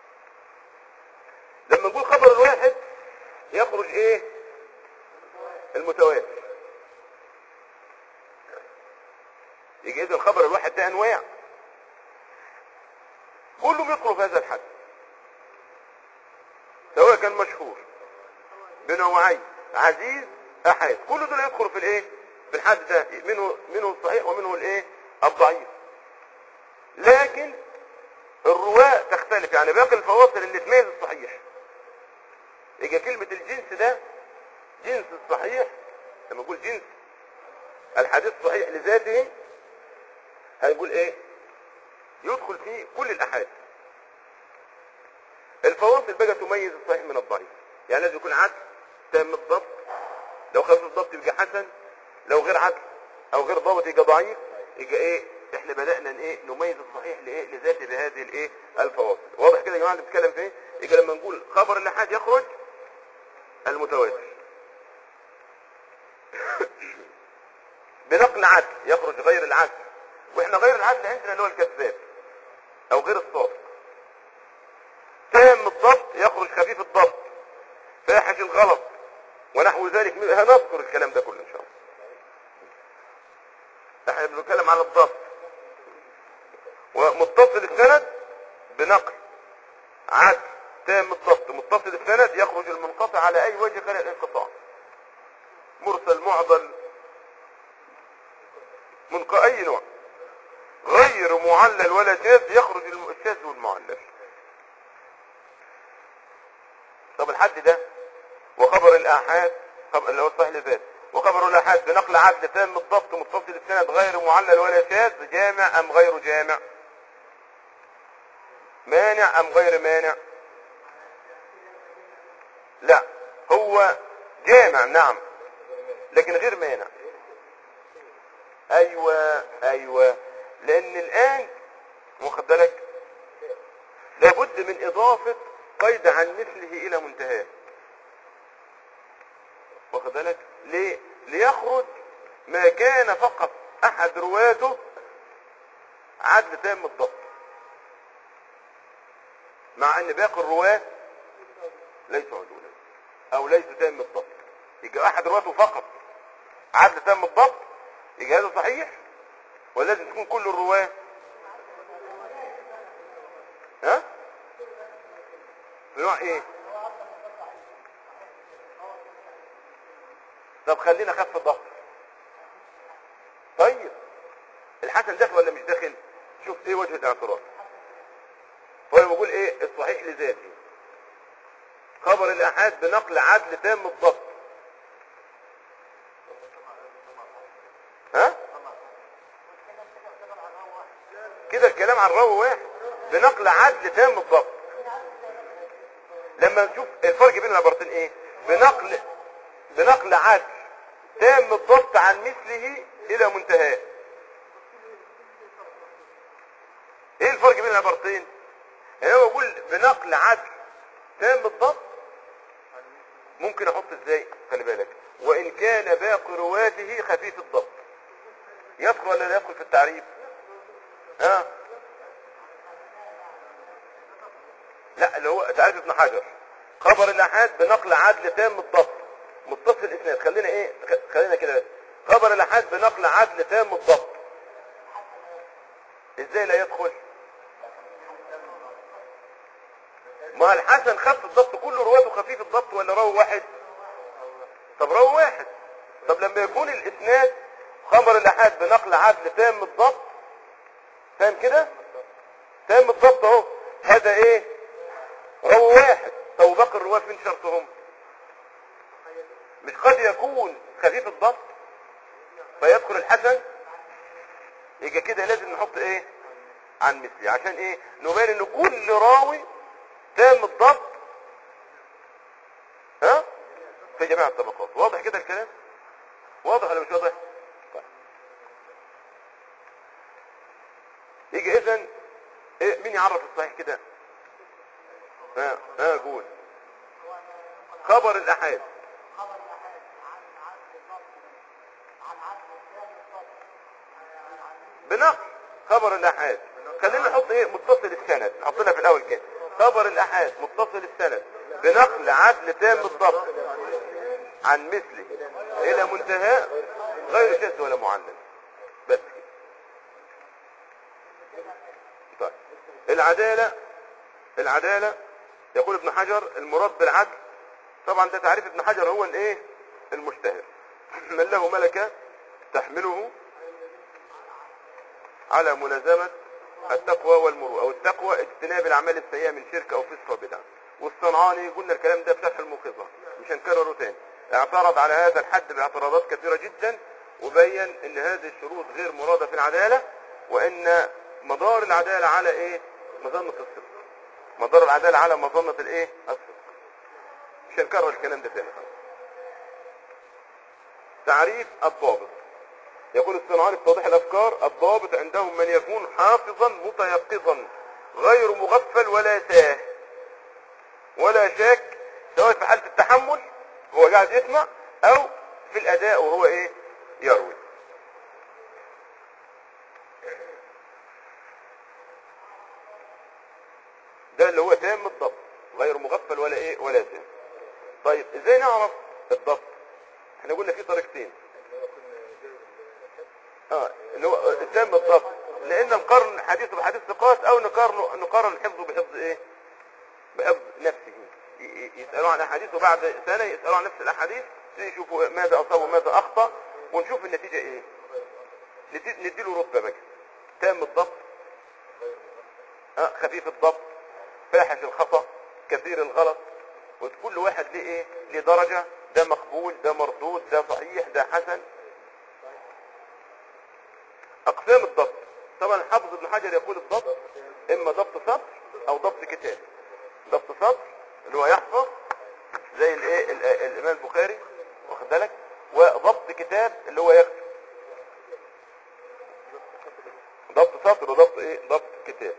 لما نقول خبر الواحد يخرج ايه المتواتر يجي اذا الخبر الواحد ده انواع كلهم يدخلوا في هذا الحد سواء كان مشهور بنوعين عزيز احاد كل دول يدخلوا في الايه في الحد ده منه منه الصحيح ومنه الايه الضعيف لكن الرواة تختلف يعني باقي الفواصل اللي تميز الصحيح يجي كلمة الجنس ده جنس الصحيح لما نقول جنس الحديث صحيح لذاته هنقول ايه يدخل فيه كل الاحاد الفواصل بقى تميز الصحيح من الضعيف يعني لازم يكون عدل تام الضبط لو خفيف الضبط يبقى حسن لو غير عدل او غير ضابط يبقى ضعيف يبقى ايه احنا بدأنا ايه نميز الصحيح لايه لذاته بهذه الايه الفواصل واضح كده يا جماعه بنتكلم في ايه يبقى لما نقول خبر الاحاد يخرج المتواتر بنقل عدل يخرج غير العدل واحنا غير العدل عندنا اللي هو الكذاب او غير الصادق تام الضبط يخرج خفيف الضبط فاحش الغلط ونحو ذلك هنذكر الكلام ده كله ان شاء الله احنا بنتكلم على الضبط ومتصل السند بنقل عدل تام الضبط متصل السند يخرج المنقطع على اي وجه غير الانقطاع مرسل معضل من اي نوع غير معلل ولا شاذ يخرج الشاذ والمعلل طب الحد ده وخبر الاحاد خبر اللي هو الصحيح لذات وخبر الاحاد بنقل عدل تام الضبط متصل السند غير معلل ولا شاذ جامع ام غير جامع مانع ام غير مانع لا هو جامع نعم لكن غير مانع ايوه ايوه لان الان واخد بالك لابد من اضافة قيد عن مثله الى منتهاه واخد بالك ليه ليخرج ما كان فقط احد رواته عدل تام الضبط مع ان باقي الرواه ليسوا عدولا او ليسوا تام الضبط يبقى احد رواته فقط عدل تام الضبط يبقى هذا صحيح ولازم تكون كل الرواه ها نوع ايه طب خلينا خف الضغط طيب الحسن داخل ولا مش داخل شوف ايه وجه الاعتراض هو بيقول ايه الصحيح لذاته خبر الاحاد بنقل عدل تام الضبط ها كده الكلام عن راوي واحد بنقل عدل تام الضبط لما نشوف الفرق بين العبارتين ايه بنقل بنقل عدل تام الضبط عن مثله الى منتهاه ايه الفرق بين العبارتين يعني هو بيقول بنقل عدل تام الضبط ممكن احط ازاي خلي بالك وان كان باقي رواته خفيف الضبط يدخل ولا لا يدخل في التعريف ها لا اللي هو تعريف ابن حجر خبر الاحاد بنقل عدل تام الضبط متصل الاسناد خلينا ايه خ- خلينا كده خبر الاحاد بنقل عدل تام الضبط ازاي لا يدخل ما الحسن خف الضبط كل رواته خفيف الضبط ولا راوي واحد طب راوي واحد طب لما يكون الاسناد خبر الاحاد بنقل عدل تام الضبط فاهم كده تام الضبط اهو هذا ايه راوي واحد طب باقي الرواه فين شرطهم مش قد يكون خفيف الضبط فيدخل الحسن يبقى كده لازم نحط ايه عن مثلي عشان ايه نبين ان كل راوي تام الضبط ها في جميع الطبقات واضح كده الكلام واضح ولا مش واضح طيب. يجي اذا إيه مين يعرف الصحيح كده ها ها قول خبر الاحاد بنقل خبر الاحاد خلينا نحط ايه متصل السند نحطنا في الاول كده خبر الاحاد متصل السند بنقل عدل تام الضبط عن مثله الى منتهى غير شاذ ولا معلم بس كده طيب العدالة العدالة يقول ابن حجر المراد بالعدل طبعا ده تعريف ابن حجر هو الايه المجتهد من له ملكة تحمله على ملازمة التقوى والمروءة والتقوى اجتناب الأعمال السيئة من شرك أو فسق وبدعة والصنعاني قلنا الكلام ده في شرح الموقظة مش هنكرره تاني اعترض على هذا الحد باعتراضات كثيرة جدا وبين ان هذه الشروط غير مرادة في العدالة وان مدار العدالة على ايه مظنة الصدق مدار العدالة على مظنة الايه الصدق مش هنكرر الكلام ده تاني خلاص تعريف الضابط يقول الصنعاني في توضيح الافكار الضابط عندهم من يكون حافظا متيقظا غير مغفل ولا ساه ولا شاك سواء في حالة التحمل هو قاعد يسمع او في الاداء وهو ايه يروي ده اللي هو تام الضبط غير مغفل ولا ايه ولا ساه طيب ازاي نعرف الضبط احنا قلنا في طريقتين اه اللي هو تام الضبط لان نقارن حديثه بحديث ثقات او نقارن نقارن حفظه بحفظ ايه بحفظ نفسه ي- ي- يسألوا عن احاديث وبعد سنة يسألوا عن نفس الاحاديث يشوفوا ماذا اصاب وماذا اخطأ ونشوف النتيجة ايه ندي- نديله رتبة بقى تام الضبط آه خفيف الضبط فاحش الخطأ كثير الغلط وكل واحد ليه ايه ليه درجة ده مقبول ده مردود ده صحيح ده حسن اقسام الضبط طبعا حافظ ابن حجر يقول الضبط اما ضبط سطر او ضبط كتاب ضبط سطر اللي هو يحفظ زي الايه ال- الامام البخاري واخد بالك وضبط كتاب اللي هو يكتب ضبط سطر وضبط ايه ضبط كتاب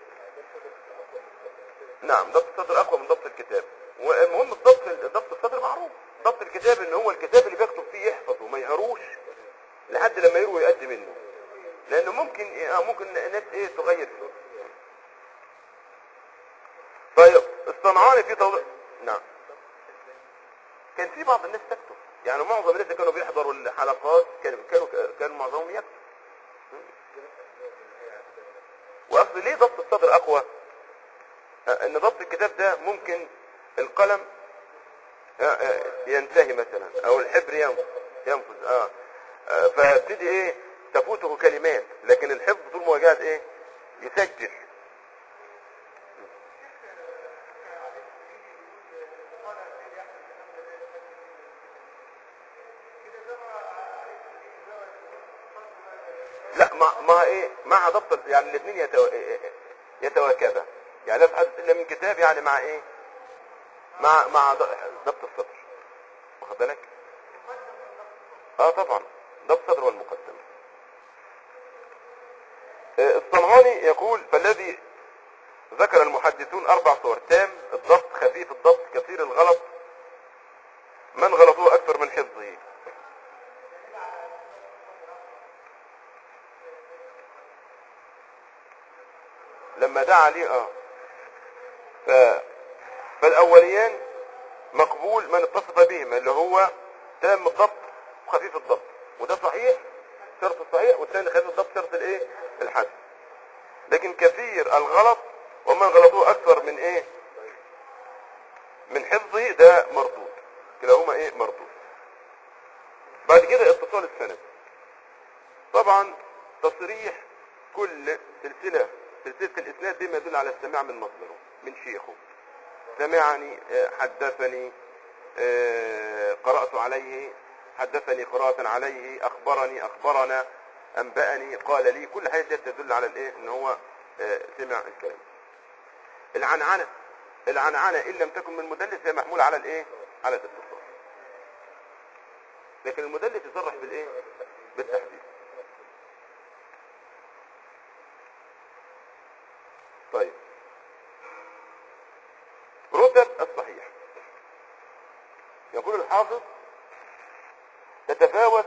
نعم ضبط السطر اقوى من ضبط الكتاب والمهم الضبط ضبط السطر معروف ضبط الكتاب ان هو الكتاب اللي بيكتب فيه يحفظ وما يقروش لحد لما يروي يقدم منه لانه ممكن إيه آه ممكن الناس ايه تغير فيه طيب الصنعاني في توضيح نعم كان في بعض الناس تكتب يعني معظم الناس اللي كانوا بيحضروا الحلقات كانوا كانوا كانوا معظمهم يكتب واصل ليه ضبط الصدر اقوى آه، ان ضبط الكتاب ده ممكن القلم آه، آه، ينتهي مثلا او الحبر ينفذ ينفذ اه آه، فيبتدي ايه تفوته كلمات لكن الحفظ طول ما هو قاعد ايه يسجل لا مع مع ايه مع ضبط ال- يعني الاثنين يتو... يتواكبا يعني لا تحدث الا من كتاب يعني مع ايه مع مع ض- ضبط السطر واخد بالك اه طبعا ضبط السطر والمقدمه آه، الصنعاني يقول فالذي ذكر المحدثون اربع صور تام الضبط خفيف الضبط كثير الغلط من غلطوه اكثر من حفظه لما دعا عليه اه ف... فالاوليان مقبول من اتصف بهما اللي هو تام الضبط وخفيف الضبط وده صحيح شرط الصحيح والثاني خفيف الضبط شرط الايه الحد لكن كثير الغلط ومن غلطوه اكثر من ايه من حفظه ده مردود كلاهما ايه مردود بعد كده اتصال السند طبعا تصريح كل سلسلة سلسلة الإسناد بما يدل على السماع من مصدره من شيخه سمعني آه، حدثني آه، قرأت عليه حدثني قراءة عليه أخبرني أخبرنا أنبأني قال لي كل حاجة تدل على الإيه إن هو آه، سمع الكلام العنعنة العنعنة إن لم تكن من مدلس هي محمولة على الإيه على الاتصال لكن المدلس يصرح بالإيه بالتحديد طيب رتب الصحيح يقول الحافظ تتفاوت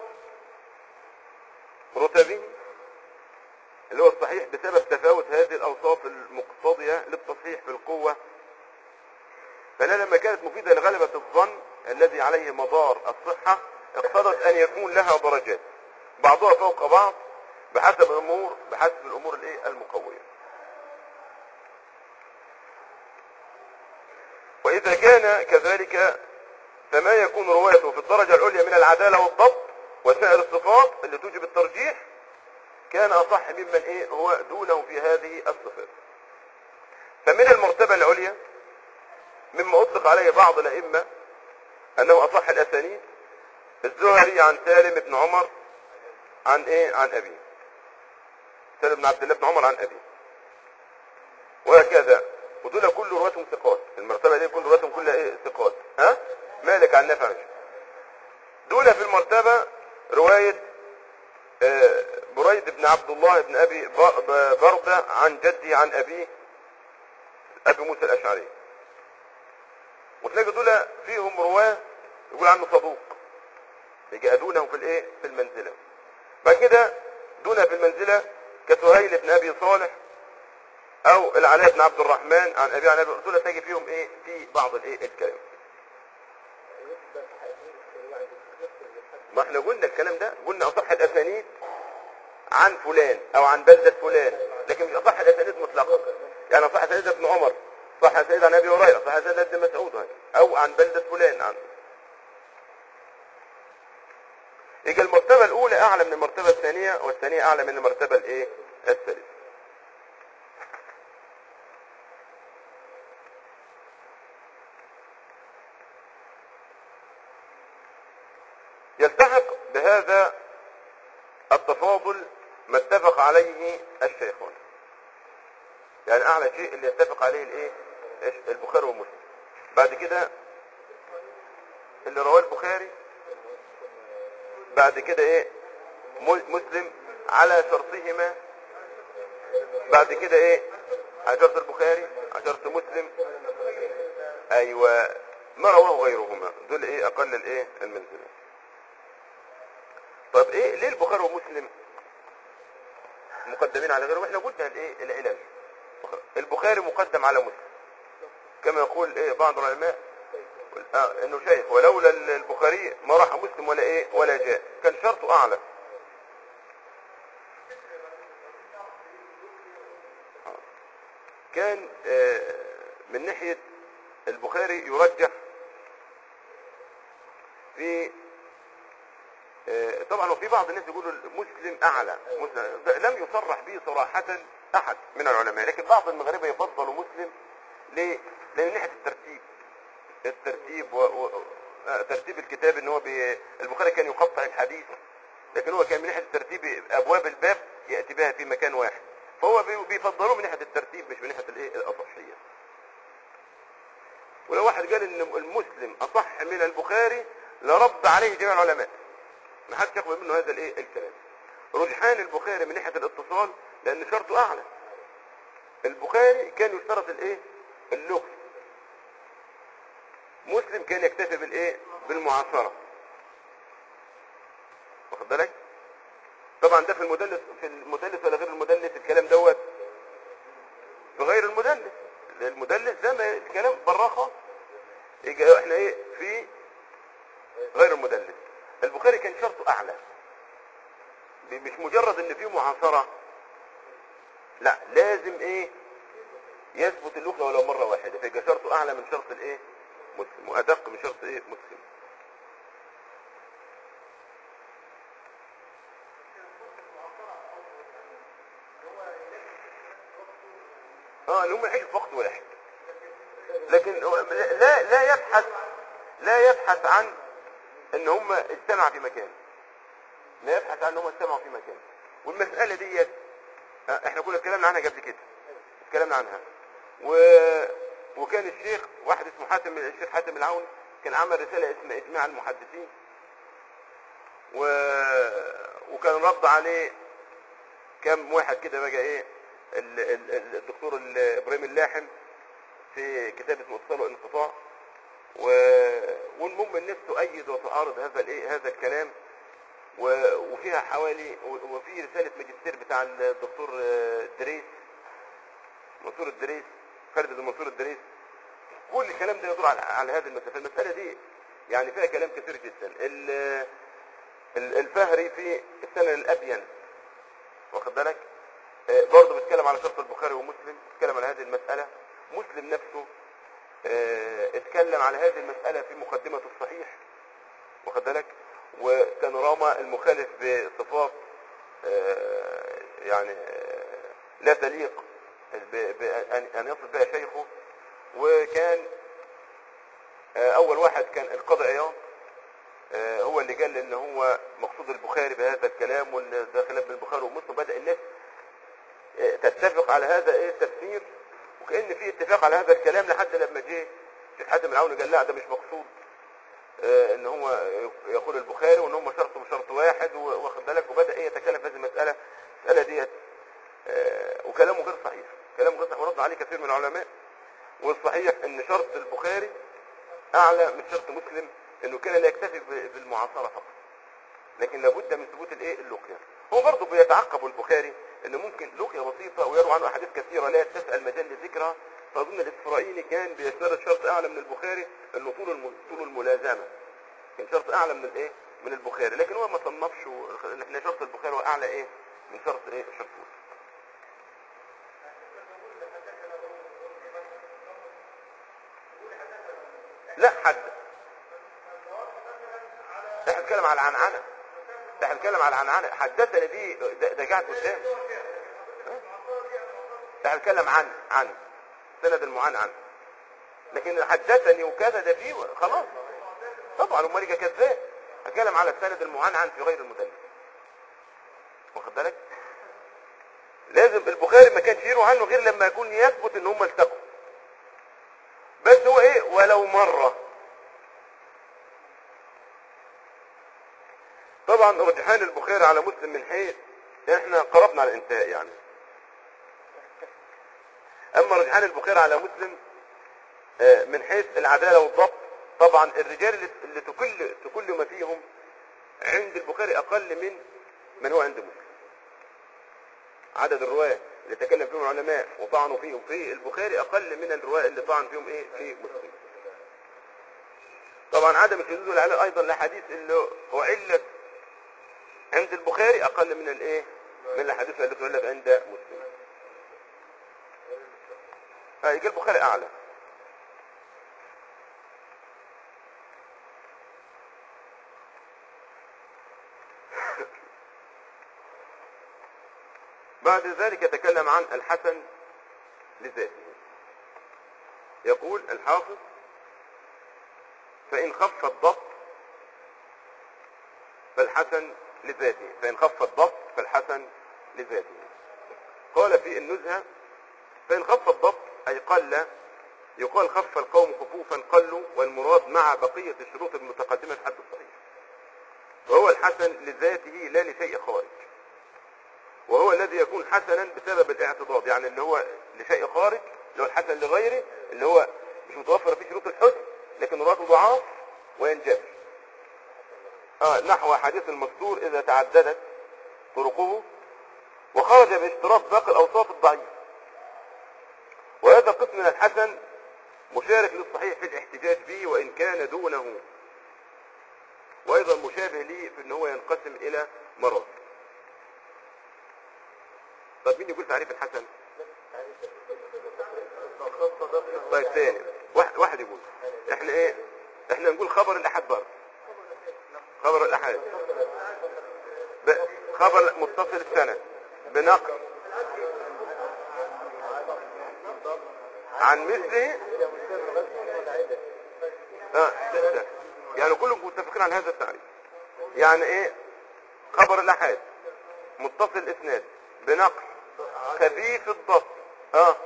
رتبه اللي هو الصحيح بسبب تفاوت هذه الأوصاف المقتضية للتصحيح في القوة فلا لما كانت مفيدة لغلبة الظن الذي عليه مدار الصحة اقتضت أن يكون لها درجات بعضها فوق بعض بحسب الأمور بحسب الأمور الإيه المقوية وإذا كان كذلك فما يكون روايته في الدرجة العليا من العدالة والضبط وسائر الصفات اللي توجب الترجيح كان أصح ممن إيه هو دونه في هذه الصفات فمن المرتبة العليا مما أطلق عليه بعض الأئمة أنه أصح الأسانيد الزهري عن سالم بن عمر عن إيه عن أبيه سالم بن عبد الله بن عمر عن أبيه وهكذا ودول كل رواتهم ثقات المرتبة دي كل رواتهم كلها ايه ثقات ها مالك عن نافع عنه. دول في المرتبة رواية آه، بريد بن عبد الله بن ابي ب- ب- بردة عن جدي عن ابيه ابي موسى الاشعري وتلاقي دول فيهم رواه يقول عنه صدوق يجي دونهم في الايه في المنزلة بعد كده دون في المنزلة كسهيل بن ابي صالح او العلاء بن عبد الرحمن عن ابي عن ابي دول تلاقي فيهم ايه في بعض الايه الكلام ما احنا قلنا الكلام ده قلنا اصح الاسانيد عن فلان او عن بلدة فلان لكن مش اصح الاسانيد مطلقا يعني اصح سيد ابن عمر صح سيد عن ابي هريره صح سيد ابن مسعود هكذا. او عن بلدة فلان عن يجي المرتبة الأولى أعلى من المرتبة الثانية والثانية أعلى من المرتبة الإيه؟ الثالثة. يلتحق بهذا التفاضل ما اتفق عليه الشيخون يعني اعلى شيء اللي يتفق عليه الايه إيش؟ البخاري ومسلم بعد كده اللي رواه البخاري بعد كده ايه م- مسلم على شرطهما بعد كده ايه عشرة البخاري عشرة مسلم ايوه ما رواه غيرهما دول ايه اقل الايه المنزله طب ايه ليه البخاري ومسلم مقدمين على غيرهم احنا قلنا الايه العلل البخاري مقدم على مسلم كما يقول ايه بعض العلماء آه انه شايف ولولا البخاري ما راح مسلم ولا ايه ولا جاء كان شرطه اعلى آه. كان آه من ناحية البخاري يرجح في آه، طبعا وفي بعض الناس يقولوا مسلم اعلى مسلم لم يصرح به صراحة احد من العلماء لكن بعض المغاربة يفضلوا مسلم ليه؟ لان ناحية الترتيب الترتيب و... و... آه، ترتيب الكتاب ان هو بي... البخاري كان يقطع الحديث لكن هو كان من ناحية الترتيب ابواب الباب يأتي بها في مكان واحد فهو بي... بيفضلوه من ناحية الترتيب مش من ناحية الايه الاصحية ولو واحد قال ان المسلم اصح من البخاري لرد عليه جميع العلماء ما حدش يقبل منه هذا الايه الكلام رجحان البخاري من ناحيه الاتصال لان شرطه اعلى البخاري كان يشترط الايه اللغه مسلم كان يكتفي بالايه بالمعاصره واخد بالك طبعا ده في المدلس في المدلس ولا غير المدلس الكلام دوت في غير المدلس المدلس ده ما الكلام براه خالص يجي احنا ايه في غير المدلس البخاري كان شرطه اعلى مش مجرد ان فيه معاصرة لا لازم ايه يثبت اللغة ولو مرة واحدة فيبقى شرطه اعلى من شرط الايه مسلم وادق من شرط ايه مسلم اه اللي هم يعيشوا في وقت واحد لكن هو لا لا يبحث لا يبحث عن ان هم اجتمعوا في مكان لا يبحث عن ان هم اجتمعوا في مكان والمسألة ديت آه، احنا كنا اتكلمنا عنها قبل كده اتكلمنا عنها و... وكان الشيخ واحد اسمه حاتم الشيخ حاتم العون كان عمل رسالة اسمها اجماع المحدثين و... وكان رد عليه كم واحد كده بقى ايه ال... ال... ال- الدكتور ال- ابراهيم اللاحم في كتاب اسمه اتصال وانقطاع و... والمهم الناس تؤيد وتعارض هذا الايه هذا الكلام و... وفيها حوالي و... وفي رسالة ماجستير بتاع الدكتور آه، دريس منصور الدريس خالد بن منصور الدريس كل الكلام ده يدور على, على هذه المسألة المسألة دي يعني فيها كلام كثير جدا ال- ال- الفهري في السنة الأبين واخد بالك آه، برضه بيتكلم على شرط البخاري ومسلم بيتكلم على هذه المسألة مسلم نفسه آه، اتكلم على هذه المسألة في مقدمة الصحيح واخد بالك وكان رامى المخالف بصفات آه، يعني آه، لا تليق ب- بأن أن يصف بها شيخه وكان آه، أول واحد كان القاضي عياض آه، هو اللي قال ان هو مقصود البخاري بهذا الكلام وان ده خلاف بين البخاري ومسلم بدأ الناس آه، تتفق على هذا ايه التفسير وكأن في اتفاق على هذا الكلام لحد لما جه الشيخ حاتم العون قال لا ده مش مقصود آه، ان هو يقول البخاري وان هم شرط وشرط واحد و- واخد بالك وبدا ايه يتكلم في هذه المساله المساله ديت آه، وكلامه غير صحيح كلامه غير صحيح ورد عليه كثير من العلماء والصحيح ان شرط البخاري اعلى من شرط مسلم انه كان لا يكتفي ب- بالمعاصره فقط لكن لابد من ثبوت الايه اللقيا هو برضه بيتعقب البخاري انه ممكن لقيا بسيطه ويروى عنه احاديث كثيره لا يتسع المجال لذكرها فاظن الاسرائيلي كان بيشترط شرط اعلى من البخاري انه طول الم... طول الملازمه كان شرط اعلى من الايه من البخاري لكن هو ما صنفش و- احنا شرط البخاري هو اعلى ايه من شرط ايه شرط مسلم لا حد احنا بنتكلم على العنعنه احنا بنتكلم على العنعنه حدثني دي ده, ده قاعد قدام احنا بنتكلم عن عن سند المعان عن لكن حدثني وكذا ده فيه خلاص طبعا امال يبقى كذاب اتكلم على السند المعان عن في غير المدلس واخد بالك لازم البخاري ما كانش يروي عنه غير لما يكون يثبت ان هم التقوا بس هو ايه ولو مره طبعا رجحان البخاري على مسلم من حيث احنا قربنا على الانتهاء يعني اما رجحان البخاري على مسلم آه، من حيث العدالة والضبط طبعا الرجال اللي- اللي تكل تكل ما فيهم عند البخاري اقل من من هو عند مسلم عدد الرواة اللي تكلم فيهم العلماء وطعنوا فيهم في البخاري اقل من الرواة اللي طعن فيهم ايه في مسلم طبعا عدم الشذوذ والعلل ايضا الاحاديث اللي اعلت عند البخاري اقل من الايه من الاحاديث التي تعلت عند مسلم فيجي البخاري اعلى بعد ذلك يتكلم عن الحسن لذاته يقول الحافظ فإن خف الضبط فالحسن لذاته فإن خف الضبط فالحسن لذاته قال في النزهة فإن خف الضبط أي قل يقال خف القوم خفوفا قلوا والمراد مع بقية الشروط المتقدمة في حد الصحيح وهو الحسن لذاته لا لشيء خارج وهو الذي يكون حسنا بسبب الاعتضاد يعني اللي هو لشيء خارج اللي هو الحسن لغيره اللي هو مش متوفر فيه شروط الحسن لكن رواته ضعاف وينجبر آه نحو حديث المستور إذا تعددت طرقه وخرج باشتراط باقي الأوصاف الضعيف وهذا قسم من الحسن مشارك للصحيح في الاحتجاج به وإن كان دونه وأيضا مشابه ليه في أن هو ينقسم إلى مراتب طب مين يقول تعريف الحسن طيب ثاني واحد, واحد يقول احنا ايه احنا نقول خبر الاحاد برضه خبر الاحاد ب- خبر متصل السند بنقل عن مثله اه ستة. يعني كلهم متفقين على هذا التعريف يعني ايه خبر الاحاد متصل الاسناد بنقل خفيف الضبط اه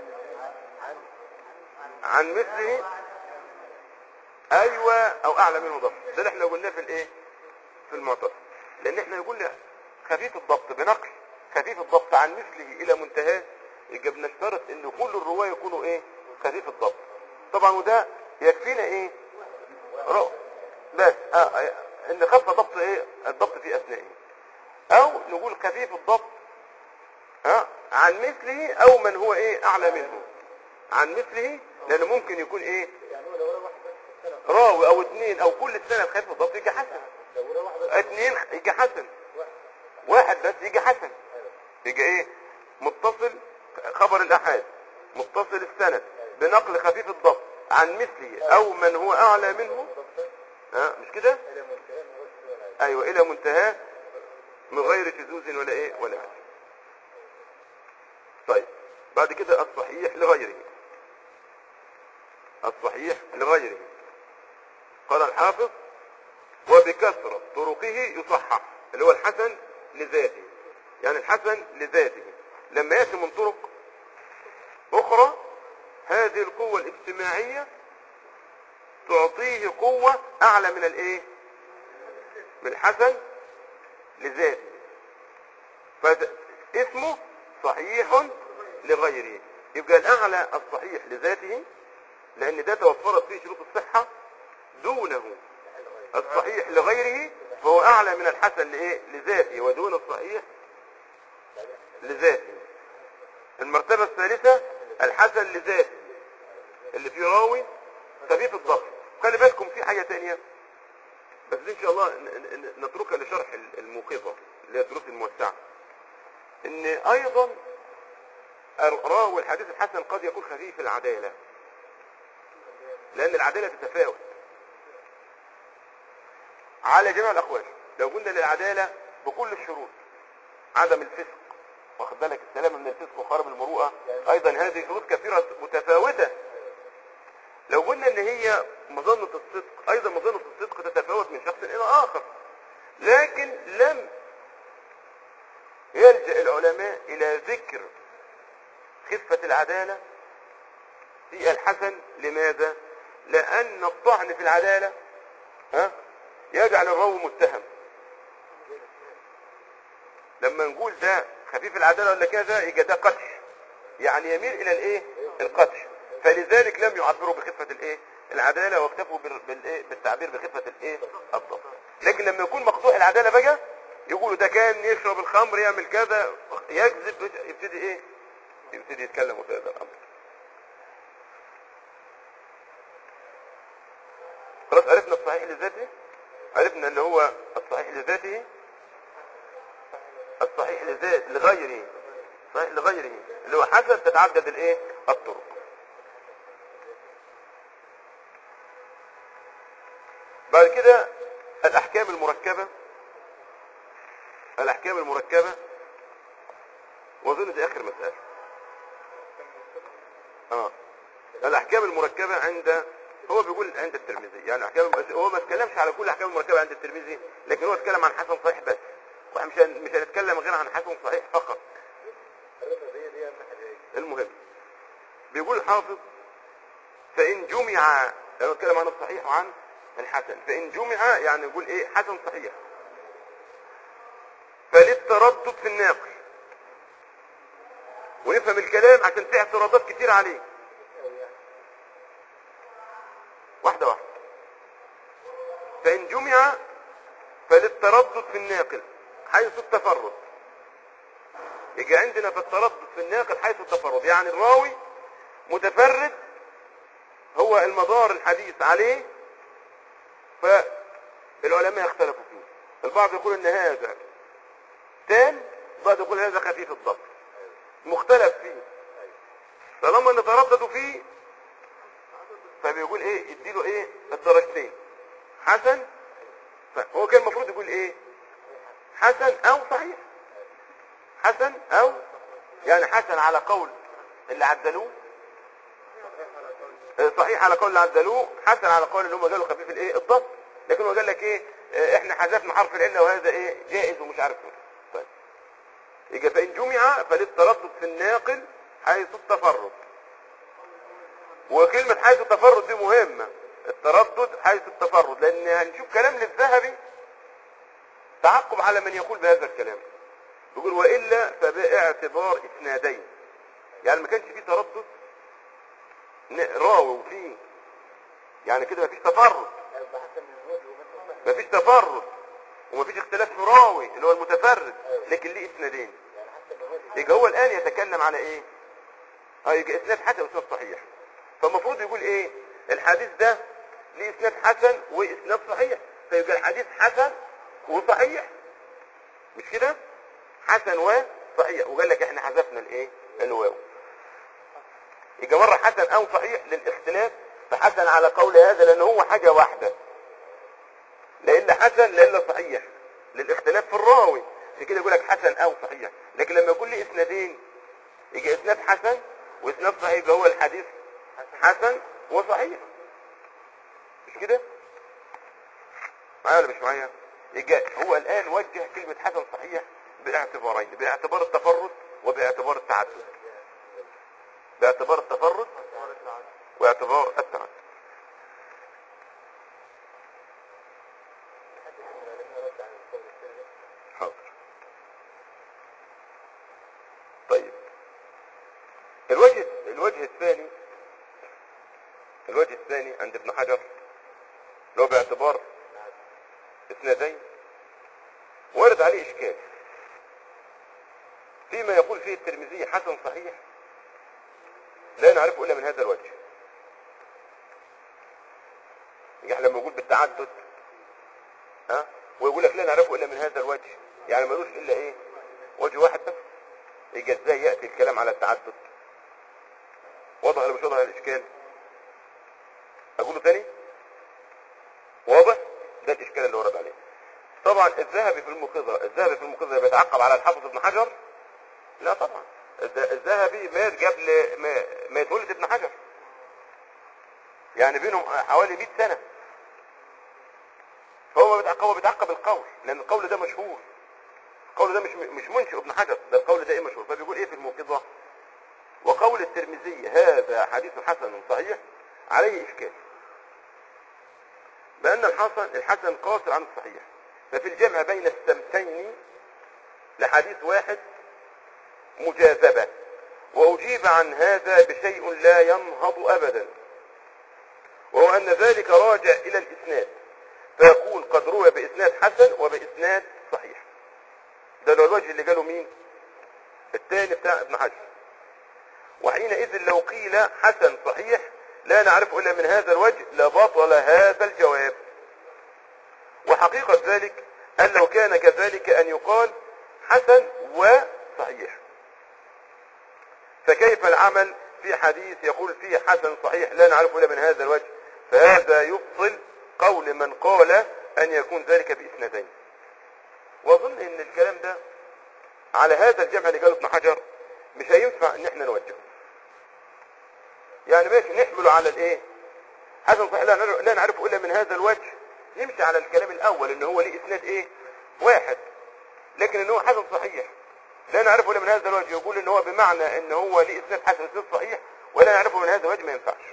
عن مثله ايوه او اعلى منه ضبط ده اللي احنا قلناه في الايه في المعتصم لان احنا قلنا خفيف الضبط بنقل خفيف الضبط عن مثله الى منتهاه يبقى بنشترط ان كل الرواه يكونوا ايه خفيف الضبط طبعا وده يكفينا ايه رأ بس آه آه، ان خف ضبط ايه الضبط في اثنائه او نقول خفيف الضبط ها عن مثله او من هو ايه اعلى منه عن مثله لانه ممكن يكون ايه راوي او اثنين او كل السنه خفيف الضبط يجي حسن اثنين يجي حسن واحد بس يجي حسن يجي ايه متصل خبر الاحاد متصل السند بنقل خفيف الضبط عن مثله او من هو اعلى منه ها مش كده ايوه الى منتهاه من غير شذوذ ولا ايه ولا عجب طيب بعد كده الصحيح لغيره الصحيح لغيره قال الحافظ وبكثرة طرقه يصحح اللي هو الحسن لذاته يعني الحسن لذاته لما يأتي من طرق أخرى هذه القوة الاجتماعية تعطيه قوة أعلى من الإيه؟ من الحسن لذاته فاسمه صحيح لغيره يبقى الأعلى الصحيح لذاته لأن ده توفرت فيه شروط الصحة دونه الصحيح لغيره فهو أعلى من الحسن لإيه؟ لذاته ودون الصحيح لذاته المرتبة الثالثة الحسن لذاته اللي فيه راوي خفيف الضغط خلي بالكم في حاجة تانية بس دي ان شاء الله ن- ن- نتركها لشرح الموقظة اللي هي الدروس الموسعة ان ايضا راوي الحديث الحسن قد يكون خفيف العدالة لان العدالة تتفاوت على جميع الاقوال لو قلنا للعدالة بكل الشروط عدم الفسق واخد بالك السلامة من الفسق وخرب المروءة ايضا هذه شروط كثيرة متفاوتة لو قلنا ان هي مظنة الصدق ايضا مظنة الصدق تتفاوت من شخص الى اخر لكن لم يلجأ العلماء الى ذكر خفة العدالة في الحسن لماذا لان الطعن في العدالة ها يجعل الراوي متهم لما نقول ده خفيف العدالة ولا كذا يبقى ده قدح يعني يميل الى الايه القدح فلذلك لم يعبروا بخفة الايه العدالة واكتفوا بال- بالايه بالتعبير بخفة الايه الضبط لكن لما يكون مقطوع العدالة بقى يقولوا ده كان يشرب الخمر يعمل كذا يكذب يبتدي ايه يبتدي يتكلموا في هذا الامر خلاص عرفنا الصحيح لذاته عرفنا اللي هو الصحيح لذاته الصحيح لذات لغيره صحيح لغيره اللي هو حسن تتعدد الايه الطرق بعد كده الاحكام المركبة الاحكام المركبة واظن دي اخر مسألة اه الاحكام المركبة عند هو بيقول عند الترمذي يعني احكام هو ما اتكلمش على كل الاحكام المركبة عند الترمذي لكن هو اتكلم عن حسن صحيح بس واحنا مش هن- مش هنتكلم غير عن حسن صحيح فقط المهم بيقول الحافظ فإن جمع لما نتكلم عن الصحيح وعن الحسن فإن جمع يعني يقول إيه حسن صحيح فللتردد في الناقل ونفهم الكلام عشان في اعتراضات كتير عليه واحدة واحدة فإن جمع فللتردد في الناقل حيث التفرد يجي عندنا في التردد في الناقل حيث التفرد يعني الراوي متفرد هو المدار الحديث عليه فالعلماء اختلفوا فيه البعض يقول ان هذا تام البعض يقول هذا خفيف الضبط مختلف فيه طالما نترددوا فيه فبيقول ايه يديله ايه الدرجتين حسن هو كان المفروض يقول ايه حسن او صحيح حسن او يعني حسن على قول اللي عدلوه آه، صحيح على قول اللي عدلوه حسن على قول اللي هم قالوا خفيف الايه الضبط لكن هو قال لك ايه آه، احنا حذفنا حرف العله وهذا ايه جائز ومش عارف ايه طيب يبقى فان جمع فللتردد في الناقل حيث التفرد وكلمة حيث التفرد دي مهمة التردد حيث التفرد لان هنشوف كلام للذهبي تعقب على من يقول بهذا الكلام يقول وإلا فباعتبار إسنادين يعني ما كانش فيه تردد ن- راوي وفيه يعني كده ما فيش تفرد ما فيش تفرد وما فيش اختلاف في راوي اللي هو المتفرد لكن ليه اسنادين يبقى هو الآن يتكلم على ايه اه يبقى اسناد حسن واسناد صحيح فالمفروض يقول ايه الحديث ده ليه اسناد حسن واسناد صحيح فيبقى الحديث حسن وصحيح مش كده حسن وصحيح وقال لك احنا حذفنا الايه الواو يبقى مره حسن او صحيح للاختلاف فحسن على قول هذا لان هو حاجه واحده لا الا حسن لا الا صحيح للاختلاف في الراوي في كده يقول لك حسن او صحيح لكن لما يكون لي اسنادين يجي اسناد حسن واسناد صحيح يبقى هو الحديث حسن وصحيح مش كده معايا ولا مش معايا يجي هو الان وجه كلمه حسن صحيح باعتبارين باعتبار التفرد وباعتبار التعدد باعتبار التفرد واعتبار التعدد حاضر طيب الوجه الوجه الثاني الوجه الثاني عند ابن حجر لو باعتبار اسنادين ورد عليه اشكال فيما يقول فيه الترمذي حسن صحيح لا نعرفه الا من هذا الوجه يعني لما يقول بالتعدد ها ويقول لك لا نعرفه الا من هذا الوجه يعني ملوش الا ايه وجه واحد بس يبقى ازاي ياتي الكلام على التعدد واضح ولا مش واضح الاشكال اقوله تاني واضح ده الاشكال اللي ورد عليه طبعا الذهبي في المقذرة الذهبي في المقذرة بيتعقب على الحافظ ابن حجر لا طبعا الذ- الذهبي مات قبل ما ما يتولد ابن حجر يعني بينهم حوالي 100 سنة فهو بيتعقب هو بيتعقب القول لان القول ده مشهور القول ده مش مش منشئ ابن حجر ده القول ده ايه مشهور فبيقول ايه في الموقظة وقول الترمذي هذا حديث حسن صحيح عليه اشكال بأن الحسن الحسن قاصر عن الصحيح ففي الجمع بين السمتين لحديث واحد مجاذبة وأجيب عن هذا بشيء لا ينهض أبدا وهو أن ذلك راجع إلى الإسناد فيقول قد روى بإسناد حسن وبإسناد صحيح ده لو الوجه اللي قاله مين الثاني بتاع ابن حجر وحينئذ لو قيل حسن صحيح لا نعرف إلا من هذا الوجه لبطل هذا الجواب وحقيقة ذلك أن لو كان كذلك أن يقال حسن وصحيح فكيف العمل في حديث يقول فيه حسن صحيح لا نعرفه إلا من هذا الوجه فهذا يبطل قول من قال أن يكون ذلك بإسنادين وأظن أن الكلام ده على هذا الجمع اللي قاله ابن حجر مش هينفع ان احنا نوجهه يعني ماشي نحمله على الايه حسن صحيح لا نعرف- لا نعرفه الا من هذا الوجه نمشي على الكلام الاول ان هو ليه اسناد ايه واحد لكن ان هو حسن صحيح لا نعرفه الا من هذا الوجه يقول ان هو بمعنى ان هو ليه اسناد حسن اسناد صحيح ولا نعرفه من هذا الوجه ما ينفعش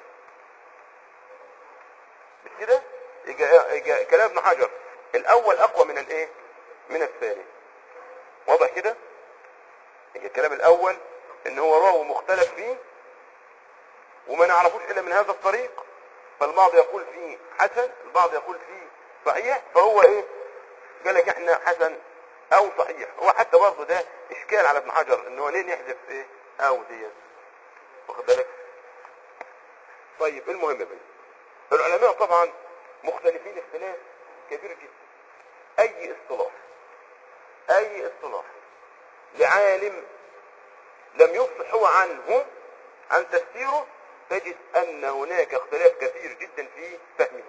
مش كده يجي يجي كلام ابن حجر الاول اقوى من الايه من الثاني واضح كده يجي الكلام الاول ان هو راوي مختلف فيه وما نعرفوش الا من هذا الطريق فالبعض يقول فيه حسن البعض يقول فيه صحيح فهو ايه قال لك احنا حسن او صحيح هو حتى برضه ده اشكال على ابن حجر ان هو ليه نحذف ايه او ديت واخد بالك طيب المهم بقى العلماء طبعا مختلفين اختلاف كبير جدا اي اصطلاح اي اصطلاح لعالم لم يفصح هو عنه عن تفسيره تجد ان هناك اختلاف كثير جدا في فهمه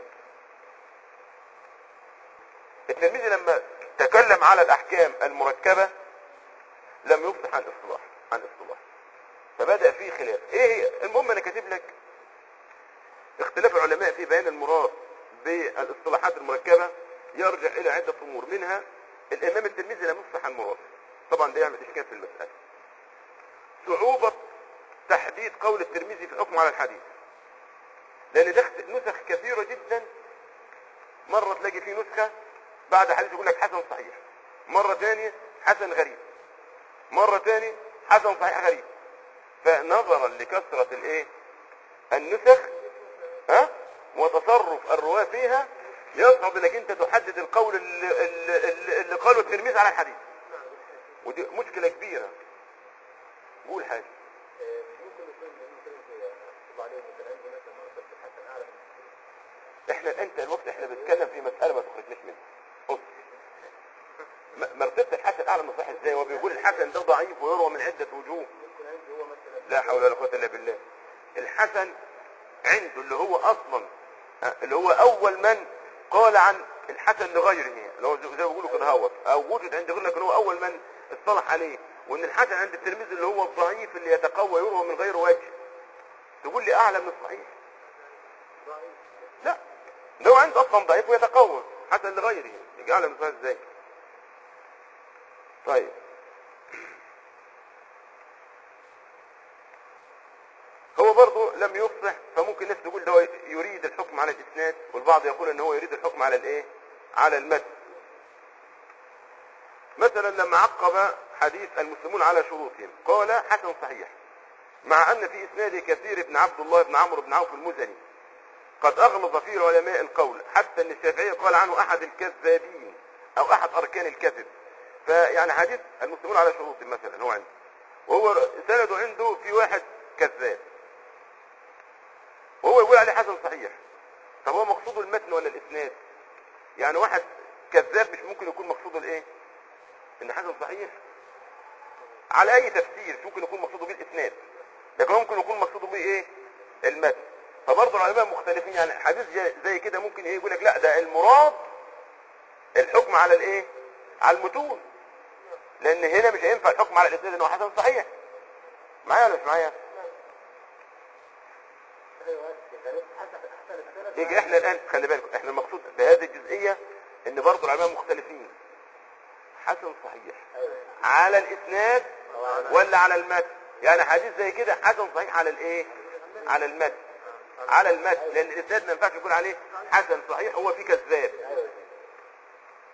التلميذ لما تكلم على الاحكام المركبة لم يفصح عن اصطلاح عن اصطلاح فبدأ فيه خلاف ايه هي المهم انا كاتب لك اختلاف العلماء في بيان المراد بالاصطلاحات المركبة يرجع الى عدة امور منها الامام التلميذي لم يفصح عن مراده طبعا ده يعمل اشكال في المسألة صعوبة تحديد قول الترمذي في الحكم على الحديث لان ده نسخ كثيرة جدا مرة تلاقي فيه نسخة بعد حديث يقول لك حسن صحيح مرة ثانية حسن غريب مرة ثانية حسن صحيح غريب فنظرا لكثرة الايه النسخ ها وتصرف الرواة فيها يصعب انك انت تحدد القول اللي, اللي, اللي قاله التلميذ على الحديث ودي مشكلة كبيرة قول حاجة ممكن يكون ممكن يطلع عليه مثلا عندي مثلا مرتبة الحسن اعلى من احنا انت الوقت احنا بنتكلم في مسألة ما تخرجناش منها بص م- مرتبة الحسن اعلى من صحيح ازاي وبيقول الحسن ده ضعيف ويروى من عدة وجوه يمكن عندي هو مثلا لا حول ولا قوة الا بالله الحسن عنده اللي هو اصلا ها، اللي هو اول من قال عن الحسن لغيره اللي هو زي زي ما بيقولوا كده هوت او وجد عند غيره لكن هو اول من اصطلح عليه وان الحسن عند التلميذ اللي هو الضعيف اللي يتقوى يروى من غير وجه تقول لي اعلى من الصحيح ضعيف لا ده هو عنده اصلا ضعيف ويتقوى حسن لغيره يجي اعلى من الصحيح ازاي طيب هو برضه لم يفصح فممكن الناس تقول ده هو يريد الحكم على الاسناد والبعض يقول ان هو يريد الحكم على الايه على المتن مثلا لما عقب حديث المسلمون على شروطهم قال حسن صحيح مع ان في اسناده كثير بن عبد الله بن عمرو بن عوف المزني قد اغلظ فيه علماء القول حتى ان الشافعي قال عنه احد الكذابين او احد اركان الكذب فيعني حديث المسلمون على شروطهم مثلا هو عنده وهو سنده عنده في واحد كذاب وهو يقول عليه حسن صحيح طب هو مقصوده المتن ولا الاسناد يعني واحد كذاب مش ممكن يكون مقصوده الايه ان حسن صحيح على اي تفسير مش ممكن يكون مقصوده بيه الاسناد لكن ممكن يكون مقصوده بيه ايه المتن فبرضه العلماء مختلفين يعني حديث زي- زي كده ممكن ايه يقول لك لا ده المراد الحكم على الايه على المتون لان هنا مش هينفع الحكم على الاسناد انه حسن صحيح معايا ولا مش معايا ايوه يعني حسن حسن السند يجي احنا الان خلي بالكم احنا المقصود بهذه الجزئيه ان برضه العلماء مختلفين حسن صحيح ايوه على الاسناد ولا على المتن يعني حديث زي كده حسن صحيح على الايه على المتن على المتن لان الاسناد ما ينفعش يكون عليه حسن صحيح هو فيه كذاب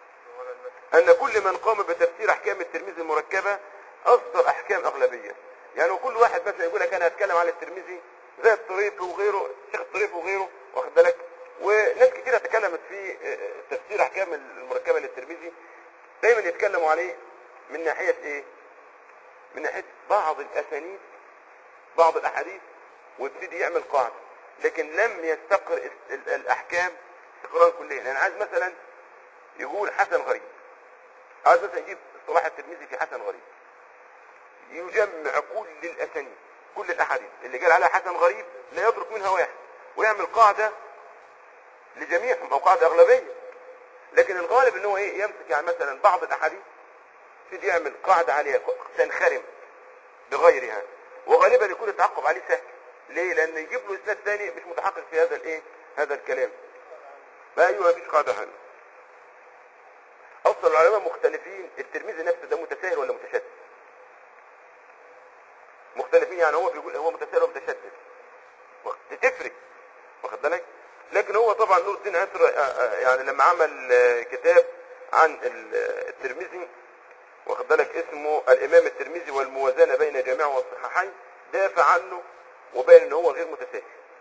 ان كل من قام بتفسير احكام الترمذي المركبه اصدر احكام اغلبيه يعني وكل واحد مثلا يقول لك انا هتكلم على الترمذي زي الطريفي وغيره الشيخ الطريفي وغيره واخد بالك وناس كتير تكلمت في آه، تفسير احكام المركبه للترمذي دايما يتكلموا عليه من ناحيه ايه؟ من ناحيه بعض الاسانيد بعض الاحاديث ويبتدي يعمل قاعده لكن لم يستقر است- ال- الاحكام استقرارا كليا يعني عايز مثلا يقول حسن غريب عايز مثلا يجيب اصطلاح الترمذي في حسن غريب يجمع كل الاسانيد كل الاحاديث اللي قال عليها حسن غريب لا يترك منها واحد ويعمل قاعده لجميعهم او قاعده اغلبيه لكن الغالب ان هو ايه يمسك يعني مثلا بعض الاحاديث يبتدي يعمل قاعده عليها تنخرم بغيرها وغالبا يكون التعقب عليه سهل ليه لان يجيب له اسناد ثاني مش متحقق في هذا الايه هذا الكلام فايوه مفيش قاعده هنا اصلا العلماء مختلفين الترمذي نفسه ده متساهل ولا متشدد مختلفين يعني هو بيقول هو متساهل ولا متشدد واخد- تفرق واخد بالك لكن هو طبعا نور الدين عسر آه، آه، يعني لما عمل آه، كتاب عن ال- آه، الترمذي واخد بالك اسمه الامام الترمذي والموازنه بين جامعه والصحيحين دافع عنه وبين ان هو غير متساهل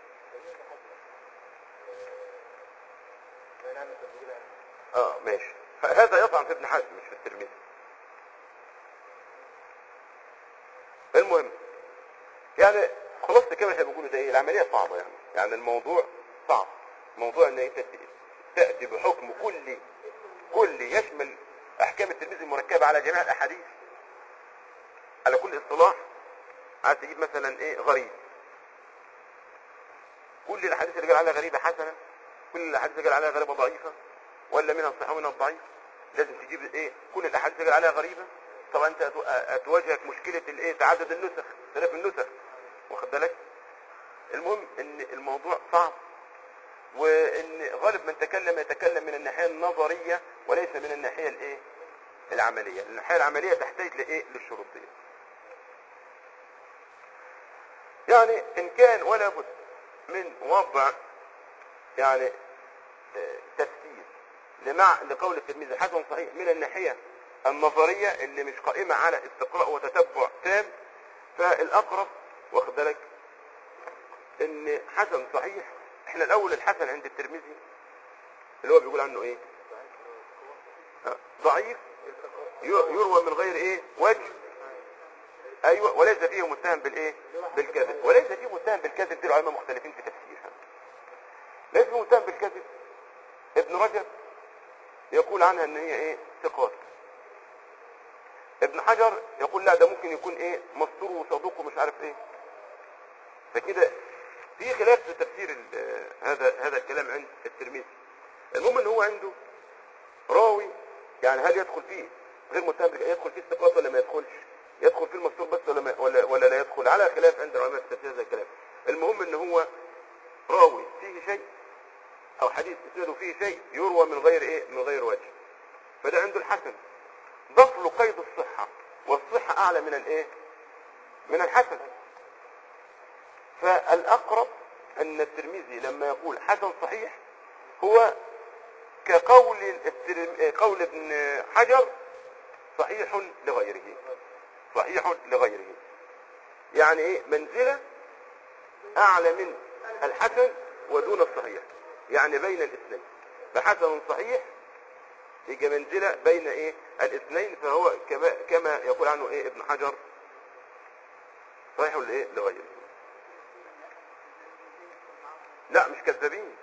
ما نعمل تسجيل عنه. اه ماشي هذا يطعن في ابن حزم مش في الترمذي المهم يعني خلاصة كما احنا بنقوله ده ايه العملية صعبة يعني يعني الموضوع صعب موضوع ان انت تأتي بحكم كلي كلي يشمل احكام الترمذي المركبة على جميع الاحاديث على كل اصطلاح عايز تجيب مثلا ايه غريب كل الاحاديث اللي قال عليها غريبة حسنة كل الاحاديث اللي قال عليها غريبة ضعيفة ولا منها الصحيح ومنها الضعيف لازم تجيب ايه كل الاحاديث اللي قال عليها غريبة طبعا انت هتو- هتواجهك مشكلة الايه تعدد النسخ اختلاف النسخ واخد بالك المهم ان الموضوع صعب وان غالب من تكلم يتكلم من الناحية النظرية وليس من الناحية الايه العملية الناحية العملية تحتاج لايه للشروطية يعني ان كان ولا بد من وضع يعني آه، تفسير لمع لقول التلميذ حسن صحيح من الناحية النظرية اللي مش قائمة على استقراء وتتبع تام فالأقرب واخد بالك ان حسن صحيح احنا الاول الحسن عند الترمذي اللي هو بيقول عنه ايه آه، ضعيف ير- يروى من غير ايه وجه ايوه وليس فيه متهم بالايه بالكذب وليس فيه متهم بالكذب دي العلماء مختلفين في تفسيرها ليس فيه متهم بالكذب ابن رجب يقول عنها ان هي ايه ثقات ابن حجر يقول لا ده ممكن يكون ايه مستور وصدوق ومش عارف ايه فكده في خلاف في تفسير ال- هذا هذا الكلام عند الترمذي المهم ان هو عنده راوي يعني هل يدخل فيه غير متهم بالك- يدخل فيه الثقات ولا ما يدخلش يدخل فيه المستور بس ولا ما ولا, ولا لا يدخل على خلاف عند العلماء في تفسير هذا الكلام المهم ان هو راوي فيه شيء او حديث اسناده فيه شيء يروى من غير ايه من غير وجه فده عنده الحسن ضف له قيد الصحة والصحة اعلى من الايه من الحسن فالاقرب ان الترمذي لما يقول حسن صحيح هو كقول الترم... قول ابن حجر صحيح لغيره صحيح لغيره يعني ايه منزلة اعلى من الحسن ودون الصحيح يعني بين الاثنين فحسن صحيح يجي منزلة بين ايه الاثنين فهو كما, كما يقول عنه ايه ابن حجر صحيح لايه لغيره لا مش كذابين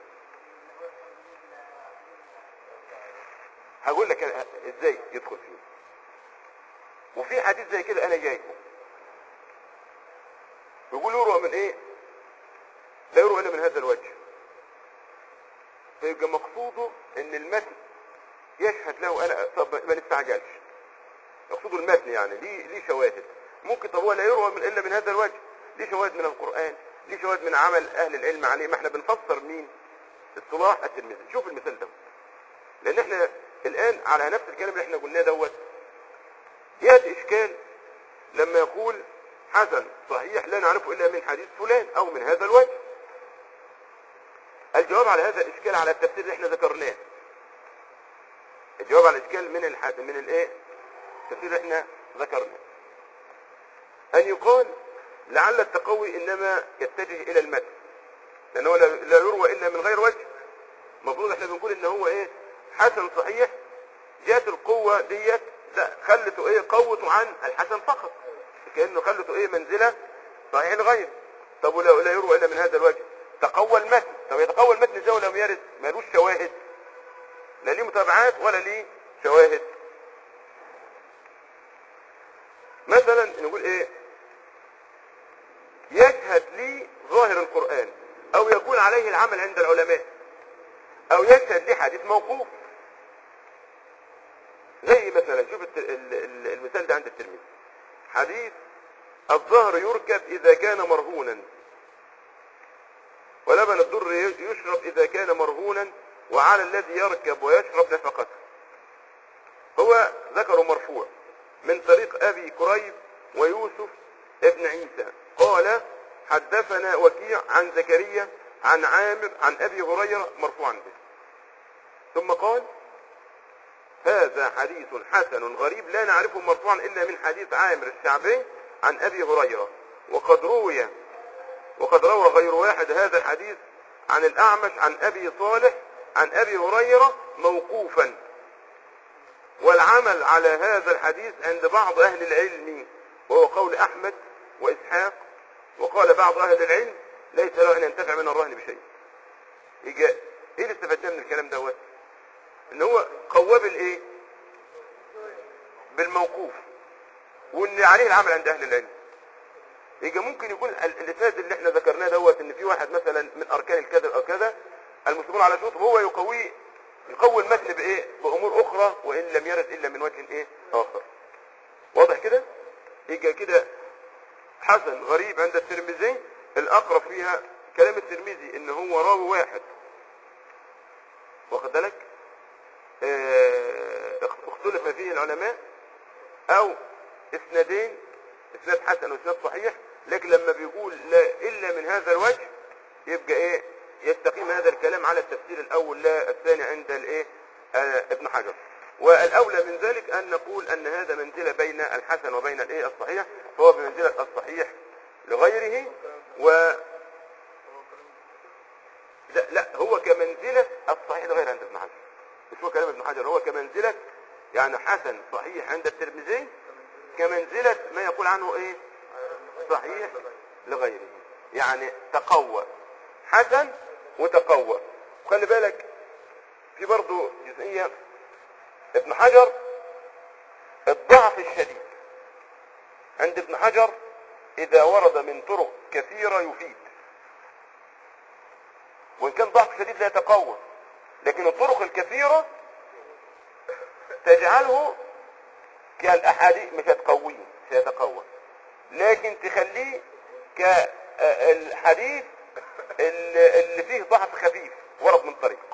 هقول لك أنا ازاي يدخل فيه وفي حديث زي كده انا جايبه يقول يروى من ايه لا يروى الا من هذا الوجه فيبقى مقصوده ان المتن يشهد له انا طب ما نستعجلش مقصوده المتن يعني ليه ليه شواهد ممكن طب هو لا يروى من الا من هذا الوجه ليه شواهد من القران ليه شواهد من عمل اهل العلم عليه ما احنا بنفسر مين اصطلاح التلميذ شوف المثال ده لان احنا الان على نفس الكلام اللي احنا قلناه دوت ياتي اشكال لما يقول حسن صحيح لا نعرفه الا من حديث فلان او من هذا الوجه الجواب على هذا الاشكال على التفسير اللي احنا ذكرناه الجواب على الاشكال من الح... من الايه التفسير اللي احنا ذكرناه ان يقال لعل التقوي انما يتجه الى المتن لانه لا لا يروى الا من غير وجه المفروض احنا بنقول ان هو ايه حسن صحيح جات القوة ديت لا خلته ايه قوته عن الحسن فقط كأنه خلته ايه منزلة صحيح الغير طب ولا لا يروى الا من هذا الوجه تقوى المتن طب يتقوى المتن ازاي ولم يرد مالوش شواهد لا ليه متابعات ولا ليه شواهد مثلا نقول ايه يشهد لي ظاهر القرآن او يكون عليه العمل عند العلماء او يشهد لي حديث موقوف زي مثلا شوف الت- ال- ال- المثال ده عند الترمذي حديث الظهر يركب اذا كان مرهونا ولبن الضر ي- يشرب اذا كان مرهونا وعلى الذي يركب ويشرب نفقته هو ذكره مرفوع من طريق ابي كريب ويوسف ابن عيسى قال حدثنا وكيع عن زكريا عن عامر عن ابي هريره مرفوعا به ثم قال هذا حديث حسن غريب لا نعرفه مرفوعا الا من حديث عامر الشعبي عن ابي هريره وقد روي وقد روى غير واحد هذا الحديث عن الاعمش عن ابي صالح عن ابي هريره موقوفا والعمل على هذا الحديث عند بعض اهل العلم وهو قول احمد واسحاق وقال بعض اهل العلم ليس له ان ينتفع من الرهن بشيء يجي ايه اللي استفدناه من الكلام دوت ان هو قواه بالايه بالموقوف وان عليه العمل عند اهل العلم يجي ممكن يكون ال- الاسناد اللي احنا ذكرناه دوت ان في واحد مثلا من اركان الكذب او كذا المسلمون على شروط وهو يقويه يقوي المتن بايه بامور اخرى وان لم يرد الا من وجه ايه اخر واضح كده يجي كده حسن غريب عند الترمذي الاقرب فيها كلام الترمذي ان هو راوي واحد واخد بالك آه، اختلف فيه العلماء او اسنادين اسناد حسن واسناد صحيح لكن لما بيقول لا الا من هذا الوجه يبقى ايه يستقيم هذا الكلام على التفسير الاول لا الثاني عند الايه آه ابن حجر والاولى من ذلك ان نقول ان هذا منزله بين الحسن وبين الايه الصحيح فهو بمنزله الصحيح لغيره و لا لا هو كمنزله الصحيح لغير عند ابن حجر مش هو كلام ابن حجر هو كمنزله يعني حسن صحيح عند الترمذي كمنزله ما يقول عنه ايه صحيح لغيره يعني تقوى حسن وتقوى وخلي بالك في برضه جزئية ابن حجر الضعف الشديد عند ابن حجر إذا ورد من طرق كثيرة يفيد وإن كان ضعف شديد لا يتقوى لكن الطرق الكثيرة تجعله كالأحاديث مش هتقويه مش هيتقوى لكن تخليه كالحديث اللي فيه ضعف خفيف ورد من طريق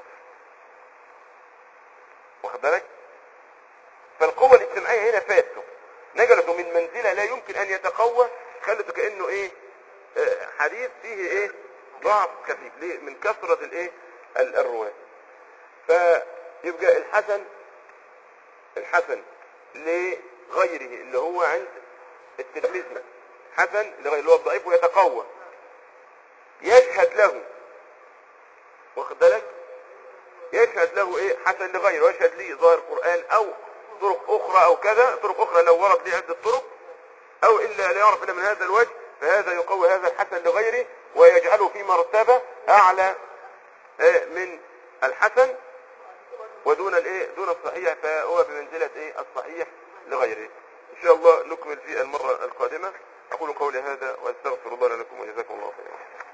واخد بالك فالقوة الاجتماعية هنا فاتته نقلته من منزلة لا يمكن ان يتقوى خلته كأنه ايه آه، حديث فيه ايه ضعف خفيف ليه من كثرة الايه ال- الرواة فيبقى الحسن الحسن لغيره اللي هو عند الترمذي حسن لغيره اللي هو الضعيف ويتقوى يشهد له واخد بالك يشهد له ايه حسن لغيره ويشهد لي ظاهر القرآن او طرق اخرى او كذا طرق اخرى لو ورد لي عدة طرق او الا لا يعرف الا من هذا الوجه فهذا يقوي هذا الحسن لغيره ويجعله في مرتبة اعلى آه، من الحسن ودون الايه دون الصحيح فهو بمنزلة ايه الصحيح لغيره ان شاء الله نكمل في المرة القادمة اقول قولي هذا واستغفر الله لكم وجزاكم الله خيرا